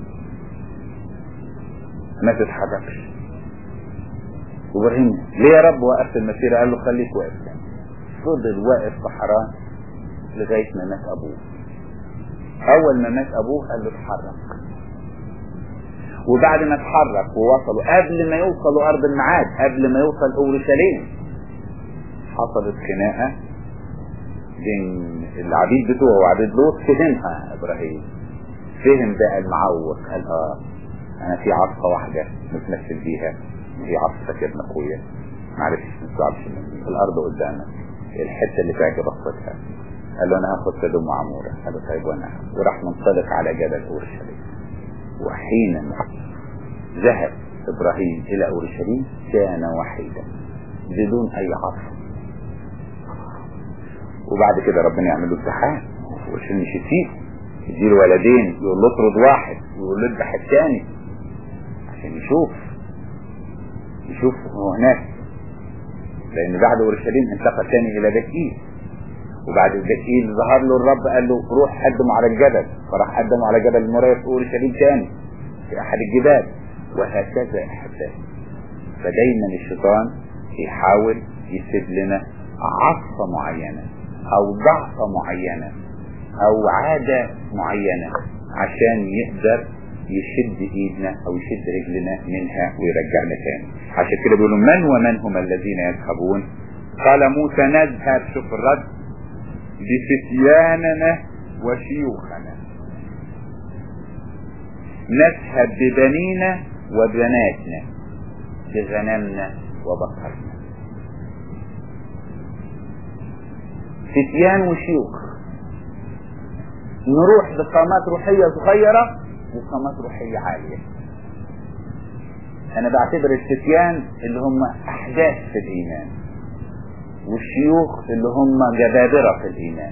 ما تتحركش وابراهيم ليه يا رب وقفت المسيرة قال له خليك واقف فضل واقف في حران لغاية ما مات ابوه اول ما مات ابوه قال له اتحرك وبعد ما اتحرك ووصلوا قبل ما يوصلوا ارض الميعاد قبل ما يوصل اورشليم حصلت خناقه بين العبيد بتوعه وعبيد لوط فهمها ابراهيم فهم بقى المعوق قال اه انا في عصفه واحده متمثل بيها هي عصفه ابن اخويا معلش ما تصعبش الارض قدامك الحته اللي تعجبك خدها قال له انا هاخد سدوم وعمورة قال له طيب وانا وراح منطلق على جبل اورشليم وحينما ذهب ابراهيم الى اورشليم كان وحيدا بدون اي عصر وبعد كده ربنا يعمل له امتحان وعشان مش فيه يديله ولدين يقول له اطرد واحد يقول له اذبح الثاني عشان يشوف يشوف هو هناك لان بعد اورشليم انتقل تاني الى بكير وبعد البكيل ظهر له الرب قال له روح قدمه على الجبل فراح قدمه على جبل المراية في اورشليم تاني في احد الجبال وهكذا احبائي فدايما الشيطان يحاول يسيب لنا عصفة معينة او ضعفة معينة او عادة معينة عشان يقدر يشد ايدنا او يشد رجلنا منها ويرجعنا تاني عشان كده بيقولوا من ومن هم الذين يذهبون قال موسى نذهب شوف الرد بفتياننا وشيوخنا نذهب ببنينا وبناتنا بغنمنا وبقرنا فتيان وشيوخ نروح بقامات روحية صغيرة وقامات روحية عالية انا بعتبر الفتيان اللي هم احداث في الايمان والشيوخ اللي هم جبابرة في الإيمان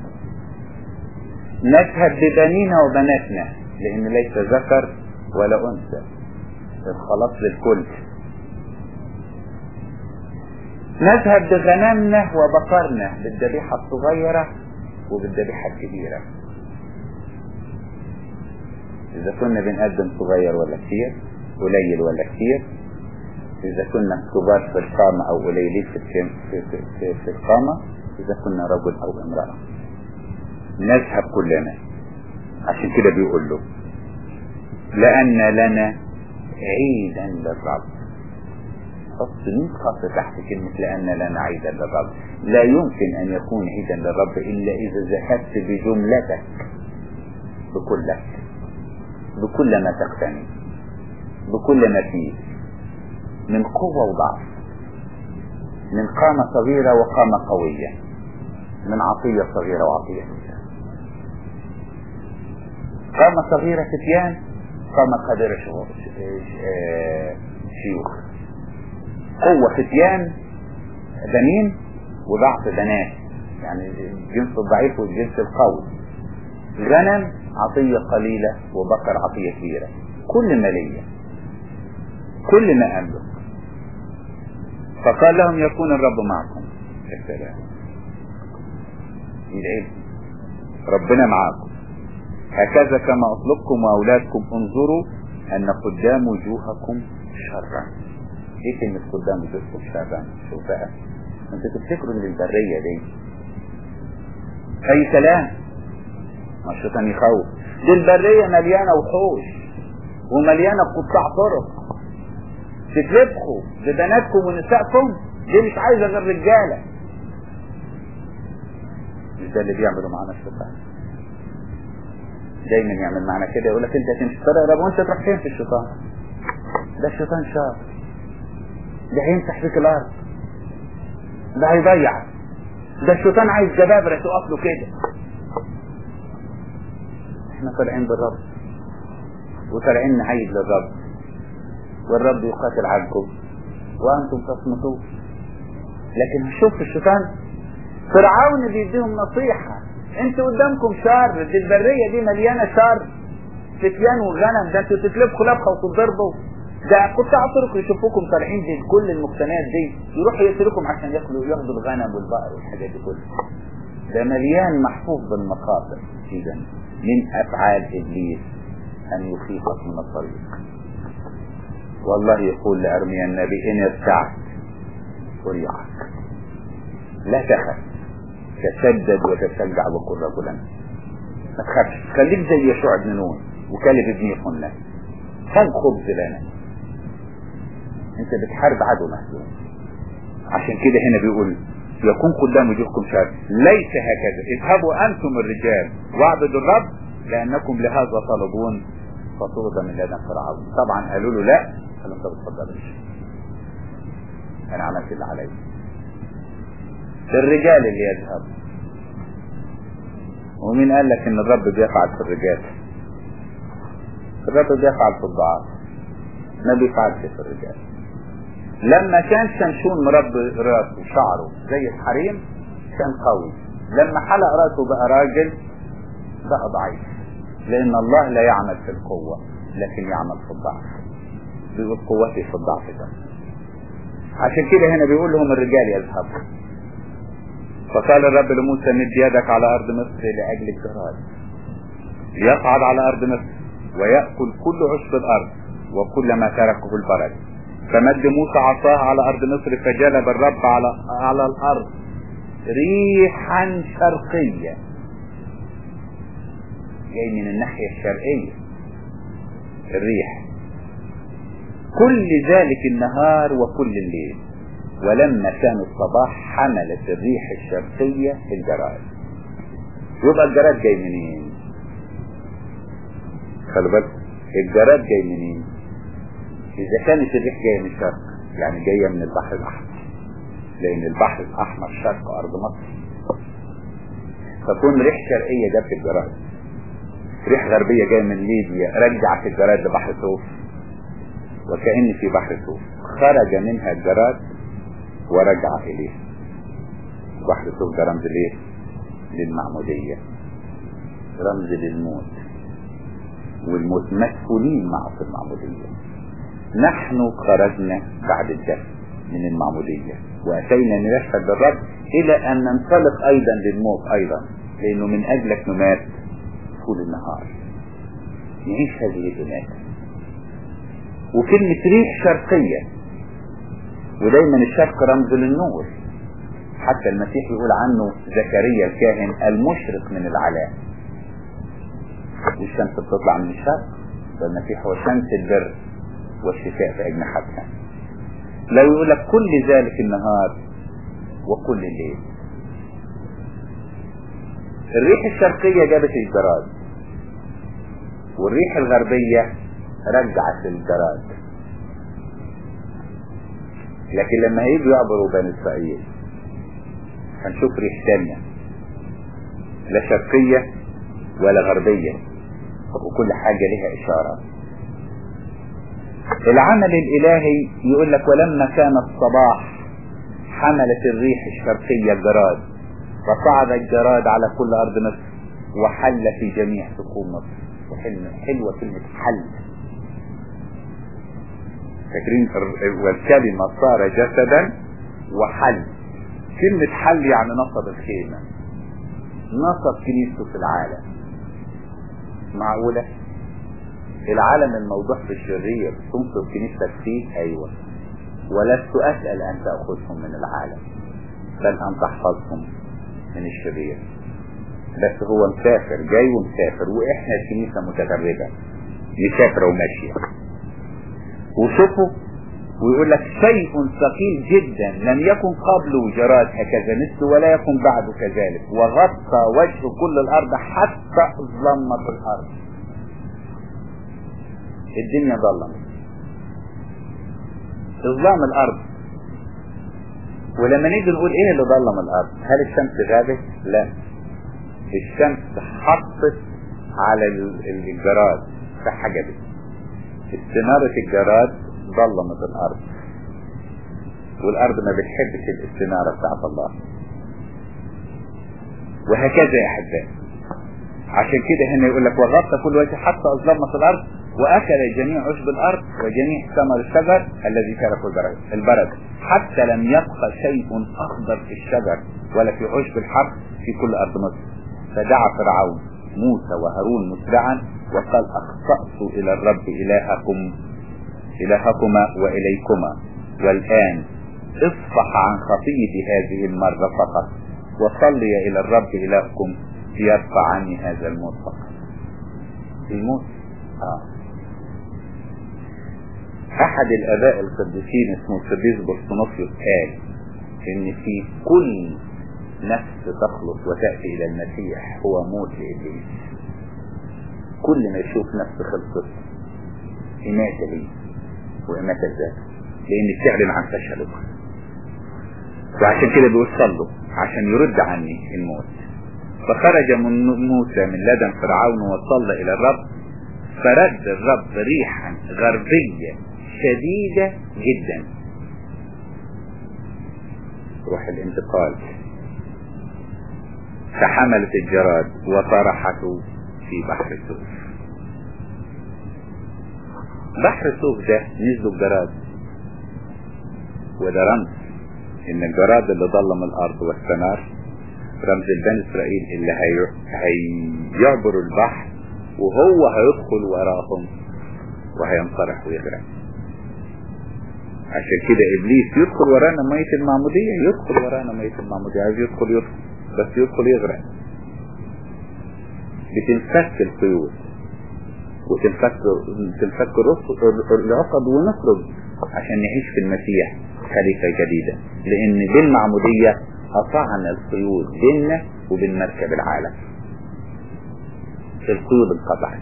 نشهد ببنينا وبناتنا لأن ليس ذكر ولا أنثى الخلاص للكل نذهب بغنمنا وبقرنا بالذبيحة الصغيرة وبالذبيحة الكبيرة إذا كنا بنقدم صغير ولا كتير قليل ولا كتير إذا كنا كبار في القامة أو قليلين في, في, في, في, في القامة إذا كنا رجل أو امرأة نذهب كلنا عشان كده بيقول له لأن لنا عيدا للرب حط 100 خط تحت كلمة لأن لنا عيدا للرب لا يمكن أن يكون عيدا للرب إلا إذا ذهبت بجملتك بكلك بكل ما تقتني بكل ما فيه من قوة وضعف من قامة صغيرة وقامة قوية من عطية صغيرة وعطية كبيرة قامة صغيرة فتيان قامة قادرة شيوخ قوة فتيان بنين وضعف بنات يعني الجنس الضعيف والجنس القوي غنم عطية قليلة وبقر عطية كبيرة كل ما ليا كل ما أملك فقال لهم يكون الرب معكم يا سلام العلم ربنا معاكم هكذا كما أطلبكم وأولادكم انظروا أن قدام وجوهكم شرا ايه كلمة قدام وجوهكم شرا شوف بقى انت تفتكروا ان البرية دي اي كلام ما الشيطان يخوف دي البرية مليانة وحوش ومليانة قطاع طرق تتلبخوا ببناتكم ونسائكم دي مش عايزة غير رجالة مش ده اللي بيعملوا معانا الشيطان دايما يعمل معنا كده يقول لك انت هتمشي طريق رب وانت تروح فين في الشيطان ده الشيطان شاطر ده هيمسح فيك الارض ده هيضيعك ده الشيطان عايز جبابرة تقف له كده احنا طالعين بالرب وطالعين نعيد للرب والرب يقاتل عنكم وانتم تصمتون لكن شوف الشيطان فرعون بيديهم نصيحة انتوا قدامكم شر دي البرية دي مليانة شر فتيان وغنم ده انتوا تتلبخوا لبخة وتضربوا ده قطاع طرق يشوفوكم طالعين دي كل المقتنيات دي يروحوا يقتلوكم عشان ياكلوا ياخدوا الغنم والبقر والحاجات دي كلها ده مليان محفوظ بالمخاطر اذا من افعال ابليس ان يخيفك من الطريق والله يقول لارميا النبي ان ارتعت اريعك لا تخف تشدد وتشجع وكن رجلا ما تخافش خليك زي يشوع بن نون وكلب ابن يخنة خذ خبز لنا انت بتحارب عدو مهزوم عشان كده هنا بيقول يكون قدام وجوهكم شر ليس هكذا اذهبوا انتم الرجال واعبدوا الرب لانكم لهذا طلبون فطرد من لدن فرعون طبعا قالوا له لا قال انت بتفضلش انا عملت اللي عليا الرجال اللي يذهب ومين قال لك ان الرب بيفعل في الرجال الرب بيفعل في الضعاف ما بيفعلش في الرجال لما كان شمشون مربي راسه شعره زي الحريم كان قوي لما حلق راسه بقى راجل بقى ضعيف لان الله لا يعمل في القوة لكن يعمل في الضعف بيقول قوتي في الضعف ده عشان كده هنا بيقول لهم الرجال يذهبوا فقال الرب لموسى مد يدك على ارض مصر لاجل الجراد ليصعد على ارض مصر ويأكل كل عشب الارض وكل ما تركه البلد فمد موسى عصاه على ارض مصر فجلب الرب على على الارض ريحا شرقية جاي من الناحية الشرقية الريح كل ذلك النهار وكل الليل ولما كان الصباح حملت الريح الشرقية الجراد يبقى الجراد جاي منين خلي بالك الجراد جاي منين اذا كانت الريح جايه من الشرق يعني جايه من البحر الاحمر لان البحر الاحمر شرق ارض مصر فتكون ريح شرقيه جت الجراد ريح غربيه جايه من ليبيا رجعت الجراد لبحر سوف وكأن في بحر سوف خرج منها الجراد ورجع اليه بحر سوف ده رمز ليه للمعمودية رمز للموت والموت مسؤولين معه في المعمودية نحن خرجنا بعد الدفن من المعمودية وأتينا نشهد للرب إلى أن ننطلق أيضا للموت أيضا لأنه من أجلك نمات طول النهار نعيش هذه الإماتة وكلمة ريح شرقية ودايما الشرق رمز للنور حتى المسيح يقول عنه زكريا الكاهن المشرق من العلاء والشمس بتطلع من الشرق والمسيح هو شمس البر والشفاء في أجنحتها لو يقول لك كل ذلك النهار وكل الليل الريح الشرقية جابت الجراد والريح الغربية رجعت الجراد لكن لما هيجوا يعبروا بني اسرائيل هنشوف ريح تانية لا شرقية ولا غربية وكل حاجة لها اشارة العمل الالهي يقول لك ولما كان الصباح حملت الريح الشرقية الجراد فصعد الجراد على كل ارض مصر وحل في جميع سقوم مصر حلوة كلمة حل فاكرين والكلمة صار جسدا وحل كلمة حل يعني نصب الخيمة نصب كنيسته في العالم معقولة العالم الموضوع في الشرير تنصب كنيستك فيه ايوه ولست اسأل ان تأخذهم من العالم بل ان تحفظهم من الشرير بس هو مسافر جاي ومسافر واحنا الكنيسة متغربة مسافرة وماشية وشوفوا ويقول لك شيء ثقيل جدا لم يكن قبله جراد هكذا مثل ولا يكن بعده كذلك وغطى وجه كل الارض حتى ظلمت الارض الدنيا ظلمت اظلام الارض ولما نيجي نقول ايه اللي ظلم الارض هل الشمس غابت لا الشمس حطت على الجراد فحجبت استنارة الجراد ظلمت الارض والارض ما بتحبش الاستنارة بتاعت الله وهكذا يا احبائي عشان كده هنا يقول لك وغطى كل وجه حتى اظلمت الارض واكل جميع عشب الارض وجميع ثمر الشجر الذي تركه البرد حتى لم يبقى شيء اخضر في الشجر ولا في عشب الحرب في كل ارض مصر فدعا فرعون موسى وهارون مسرعا وقال اخطأت الى الرب الهكم الهكما واليكما والان اصفح عن خطيئتي هذه المرة فقط وصلي الى الرب الهكم ليرفع عني هذا الموت فقط الموت اه احد الاباء القديسين اسمه القديس برسنوفيوس قال ان في كل نفس تخلص وتأتي الى المسيح هو موت لابليس كل ما يشوف نفس خلصت إماتة لي وإماتة الذات لأن بتعلن عن فشله وعشان كده بيقول صلوا عشان يرد عني الموت فخرج من موسى من لدن فرعون وصلى إلى الرب فرد الرب ريحا غربية شديدة جدا روح الانتقال فحملت الجراد وطرحته في بحر السوف بحر السوف ده نزلوا الجراد وده رمز ان الجراد اللي ظلم الارض واستنار رمز البني اسرائيل اللي هي... هيعبروا البحر وهو هيدخل وراهم وهينصرح ويغرق عشان كده ابليس يدخل ورانا مية المعمودية يدخل ورانا مية المعمودية عايز يدخل يدخل بس يدخل يغرق بتنفك القيود وتنفك تنفك العقد ونخرج عشان نعيش في المسيح خليفة جديدة لان بالمعمودية قطعنا القيود بيننا وبين مركب العالم القيود انقطعت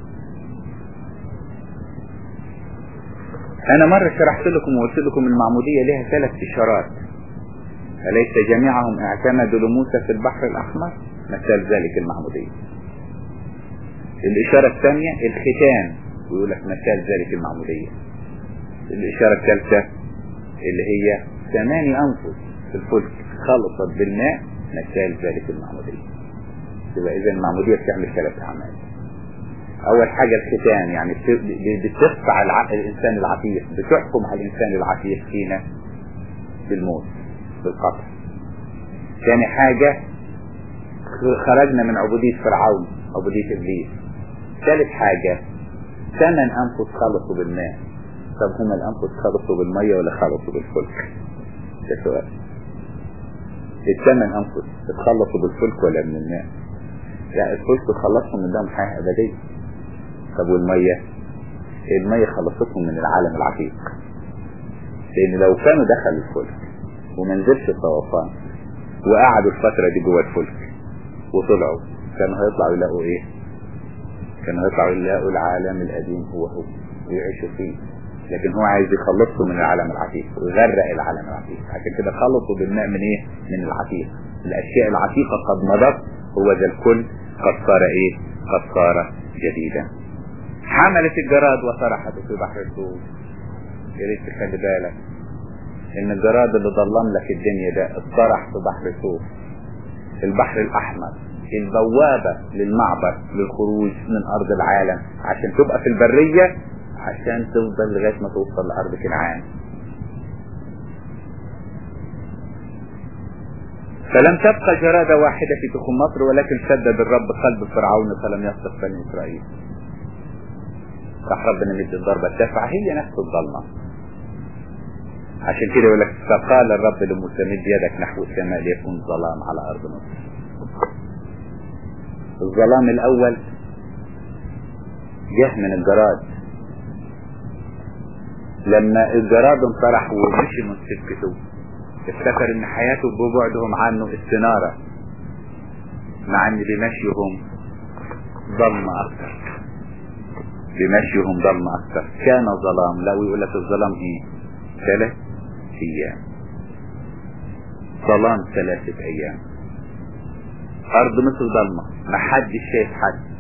انا مرة شرحت لكم وقلت لكم المعمودية لها ثلاث اشارات أليس جميعهم اعتمدوا لموسى في البحر الأحمر مثال ذلك المعمودية الإشارة الثانية الختان ويقول لك مثال ذلك المعمودية الإشارة الثالثة اللي هي ثماني أنفس في الفلك خلطت بالماء مثال ذلك المعمودية يبقى إذا المعمودية بتعمل ثلاث أعمال أول حاجة الختان يعني بتقطع الإنسان العتيق بتحكم على الإنسان العتيق فينا بالموت بالقطع ثاني حاجة خرجنا من عبودية فرعون عبودية إبليس ثالث حاجة ثمان أنفس خلصوا بالماء طب هما الأنفس خلصوا بالمية ولا خلصوا بالفلك ده سؤال الثمان أنفس اتخلصوا بالفلك ولا من الماء لا الفلك خلصهم من دم حياة أبدية طب والمية المية خلصتهم من العالم العتيق لأن لو كانوا دخلوا الفلك وما نزلش الطوفان وقعدوا الفترة دي جوه الفلك وطلعوا كانوا هيطلعوا يلاقوا ايه كانوا هيطلعوا يلاقوا العالم القديم هو هو ويعيشوا فيه لكن هو عايز يخلصهم من العالم العتيق ويغرق العالم العتيق عشان كده خلصوا بالماء من ايه من العتيق الاشياء العتيقة قد مضت هو ذا الكل قد صار ايه قد صار جديدا حملت الجراد وطرحته في بحر الطول يا ريت تخلي بالك ان الجراد اللي ظلم لك الدنيا ده اتطرح في بحر الطول البحر الاحمر البوابة للمعبر للخروج من ارض العالم عشان تبقى في البرية عشان تفضل لغاية ما توصل لارض كنعان فلم تبقى جرادة واحدة في تخم مصر ولكن شدد الرب قلب فرعون فلم يصدق بني اسرائيل راح ربنا مد الضربة الدافعة هي نفس الظلمة عشان كده يقول لك فقال الرب لموسى مد يدك نحو السماء ليكون ظلام على ارض مصر الظلام الاول جه من الجراد لما الجراد انطرح ومشي من سكته افتكر ان حياته ببعدهم عنه استنارة مع ان بمشيهم ظلمة اكتر بمشيهم ظلمة اكتر كان ظلام لو يقول لك الظلام ايه ثلاث ايام ظلام ثلاثة ايام ارض مثل ظلمة ما حدش شايف حد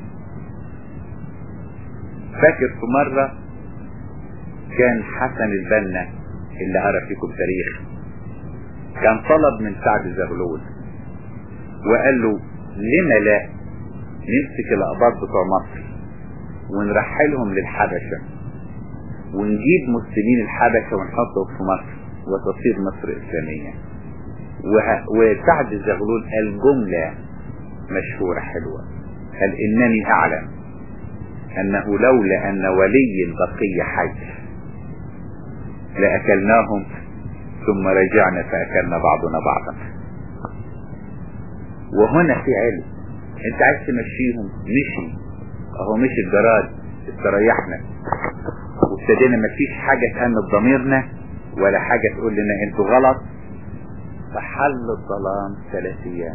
فاكر في مرة كان حسن البنا اللي قرا فيكم تاريخ كان طلب من سعد زغلول وقال له لما لا نمسك الأقباط بتوع مصر ونرحلهم للحبشة ونجيب مسلمين الحبشة ونحطهم في مصر وتصير مصر إسلامية وسعد الزغلول قال جملة مشهورة حلوة قال إنني أعلم أنه لولا أن ولي البقية حي لأكلناهم ثم رجعنا فأكلنا بعضنا بعضا وهنا في علم انت عايز تمشيهم مشي اهو مشي الجراد استريحنا وابتدينا مفيش حاجة تأنب ضميرنا ولا حاجة تقول لنا انتوا غلط فحل الظلام ثلاث ايام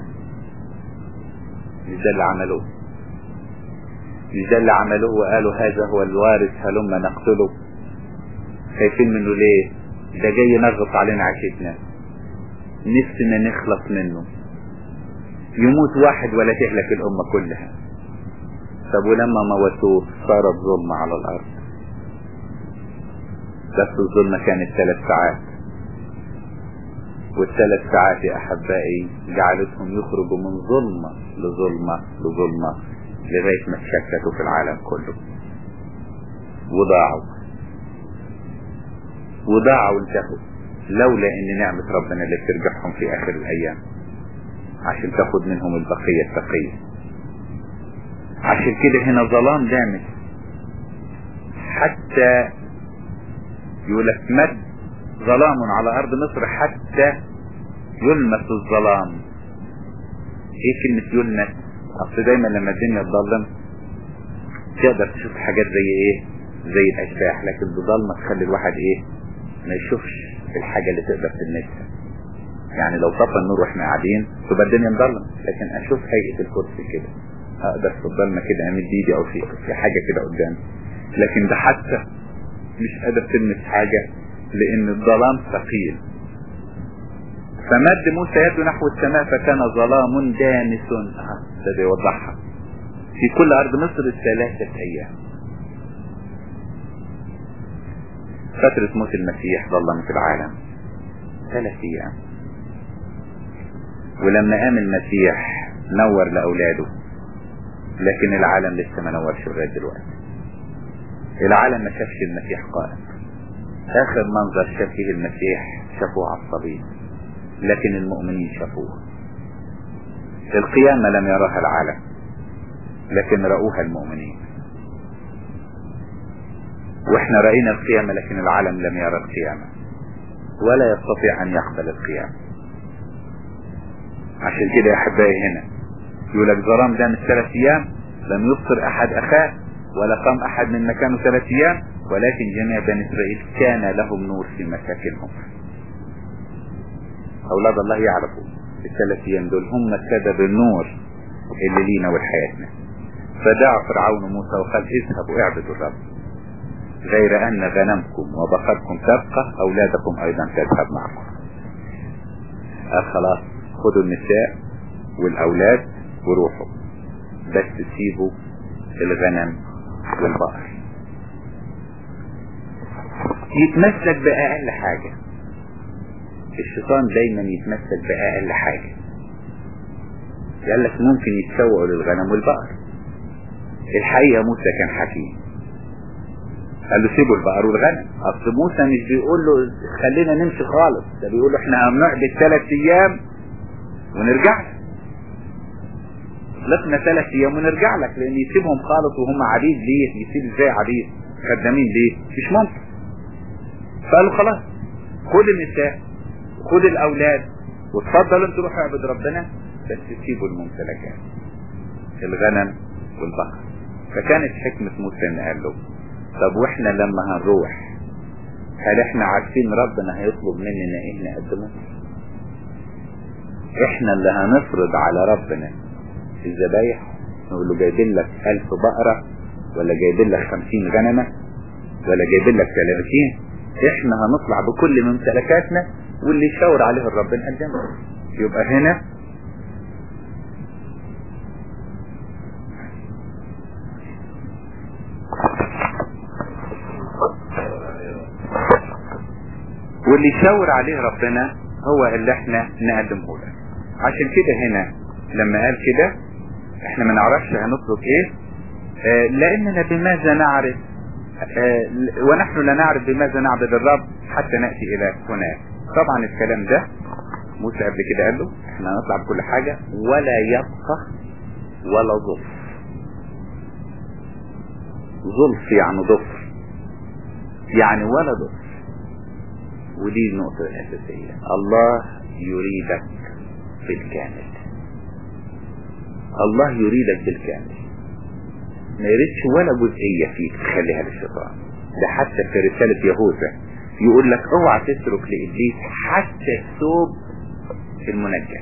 مش ده اللي عملوه مش ده اللي عملوه وقالوا هذا هو الوارث هلما نقتله خايفين منه ليه ده جاي ينغص علينا عيشتنا نفسنا نخلص منه يموت واحد ولا تهلك الأمة كلها طب ولما موتوه صارت ظلمة على الأرض بس الظلمة كانت ثلاث ساعات والثلاث ساعات يا أحبائي جعلتهم يخرجوا من ظلمة لظلمة لظلمة لغاية ما تشتتوا في العالم كله وضاعوا وضاعوا وانتهوا لولا ان نعمة ربنا اللي بترجعهم في اخر الايام عشان تاخد منهم البقية التقية عشان كده هنا ظلام دامس حتى يقولك مد ظلام على ارض مصر حتى يلمس الظلام ايه كلمة يلمس اصل دايما لما الدنيا تظلم تقدر تشوف حاجات زي ايه زي الاشباح لكن بظلمة تخلي الواحد ايه ما يشوفش الحاجة اللي تقدر تلمسها يعني لو طفى النور واحنا قاعدين تبقى الدنيا مظلمة لكن اشوف هيئة الكرسي كده اقدر في الظلمة كده امد ايدي او في في حاجة كده قدامي لكن ده حتى مش قادر تلمس حاجة لان الظلام ثقيل فمد موسى يده نحو السماء فكان ظلام دامس ده بيوضحها في كل ارض مصر ثلاثة ايام فترة موت المسيح ظلمت العالم ثلاث ايام ولما قام المسيح نور لاولاده لكن العالم لسه ما نورش لغايه دلوقتي العالم ما شافش المسيح قائم اخر منظر شاف فيه المسيح شافوه على الصليب لكن المؤمنين شافوها القيامة لم يراها العالم لكن رأوها المؤمنين واحنا رأينا القيامة لكن العالم لم يرى القيامة ولا يستطيع ان يقبل القيامة عشان كده يا احبائي هنا يقول لك ظلام ده من ثلاث ايام لم يبصر احد اخاه ولا قام احد من مكانه ثلاث ايام ولكن جميع بني اسرائيل كان لهم نور في مساكنهم اولاد الله يعرفوا الثلاث ايام دول هم سبب النور اللي لينا ولحياتنا فدعا فرعون موسى وقال اذهبوا اعبدوا الرب غير ان غنمكم وبقركم تبقى اولادكم ايضا تذهب معكم قال خلاص خدوا النساء والاولاد وروحوا بس سيبوا الغنم والبقر يتمسك باقل حاجة الشيطان دايما يتمسك باقل حاجة قال لك ممكن يتسوقوا للغنم والبقر الحقيقة موسى كان حكيم قال له سيبوا البقر والغنم اصل موسى مش بيقول له خلينا نمشي خالص ده بيقول له احنا هنقعد ثلاث ايام ونرجع لك خلصنا ثلاث ايام ونرجع لك لان يسيبهم خالص وهم عبيد ليه يسيب ازاي عبيد خدامين ليه مش ممكن فقالوا خلاص خد النساء خد الاولاد وتفضلوا انتوا روحوا اعبد ربنا بس سيبوا الممتلكات الغنم والبقر فكانت حكمة موسى ان قال له طب واحنا لما هنروح هل احنا عارفين ربنا هيطلب مننا ايه نقدمه احنا اللي هنفرض على ربنا الذبايح نقول له جايبين لك الف بقرة ولا جايبين لك خمسين غنمة ولا جايبين لك ثلاثين احنا هنطلع بكل ممتلكاتنا واللي يشاور عليه الرب نقدمه يبقى هنا واللي يشاور عليه ربنا هو اللي احنا نقدمه له عشان كده هنا لما قال كده احنا ما نعرفش هنطلب ايه اه لاننا بماذا نعرف اه ونحن لا نعرف بماذا نعبد الرب حتى نأتي الى هناك طبعا الكلام ده موسى قبل كده قال له احنا هنطلع بكل حاجة ولا يبقى ولا ظلف ظلف يعني ضفر يعني ولا ضفر ودي النقطة الأساسية الله يريدك بالكامل الله يريدك بالكامل ما يريدش ولا جزئية فيك تخليها للشيطان ده حتى في رسالة يهوذا يقول لك اوعى تترك لإبليس حتى الثوب المنجس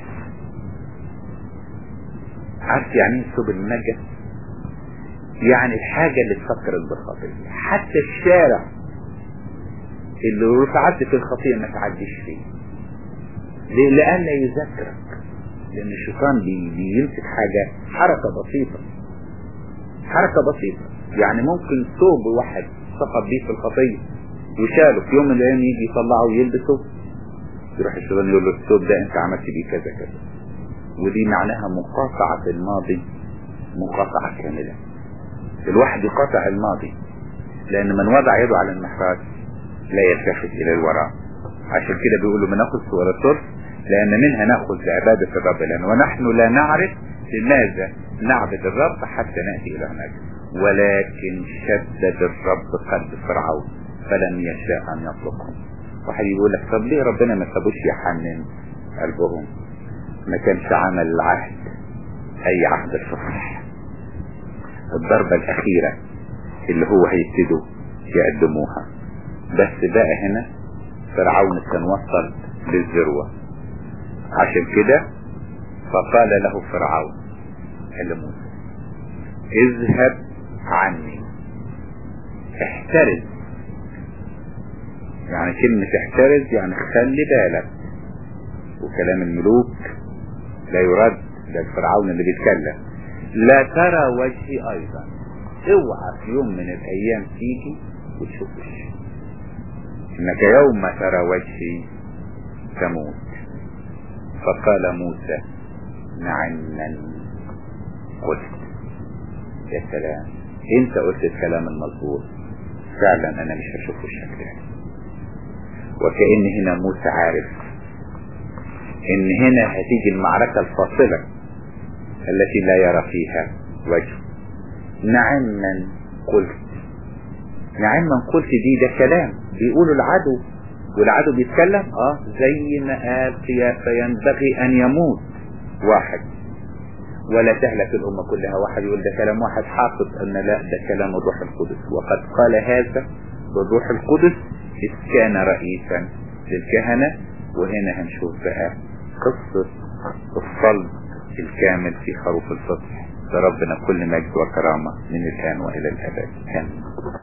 عارف يعني ايه الثوب المنجس يعني الحاجة اللي تفكرك بالخطية حتى الشارع اللي لو تعدي في الخطيئة ما تعديش فيه ليه لأن يذكرك لأن الشيطان بي بيمسك حاجة حركة بسيطة حركة بسيطة يعني ممكن ثوب واحد سقط بيه في الخطية وشاله في يوم من الأيام يجي يطلعه ويلبسه يروح الشيطان يقول له الثوب ده أنت عملت بيه كذا كذا ودي معناها مقاطعة الماضي مقاطعة كاملة الواحد يقاطع الماضي لأن من وضع يده على المحراث لا يلتفت الى الوراء عشان كده بيقولوا بناخذ صورة الصرف لان منها ناخذ عبادة الرب لنا ونحن لا نعرف لماذا نعبد الرب حتى نأتي الى هناك ولكن شدد الرب قلب فرعون فلم يشاء ان يطلقهم واحد يقول لك طب ليه ربنا ما سابوش يحنن قلبهم ما كانش عمل العهد اي عهد صحيح الضربة الاخيرة اللي هو هيبتدوا يقدموها بس بقى هنا فرعون كان وصل للذروة عشان كده فقال له فرعون قال موسى اذهب عني احترز يعني كلمة احترز يعني خلي بالك وكلام الملوك لا يرد ده الفرعون اللي بيتكلم لا ترى وجهي ايضا اوعى في يوم من الايام تيجي وتشوف وشي انك يوم ترى وجهي تموت فقال موسى نعما قلت يا سلام انت قلت الكلام المظبوط فعلا انا مش هشوف وشك تاني وكأن هنا موسى عارف ان هنا هتيجي المعركة الفاصلة التي لا يرى فيها وجه نعما قلت نعما قلت دي ده كلام بيقولوا العدو والعدو بيتكلم اه زي ما قال فينبغي ان يموت واحد ولا تهلك الأمة كلها واحد يقول ده كلام واحد حافظ أن لا ده كلام الروح القدس وقد قال هذا بالروح القدس إذ كان رئيسا للكهنة وهنا هنشوف بقى قصة الصلب الكامل في خروف الفصح لربنا كل مجد وكرامة من الآن وإلى الأبد آمين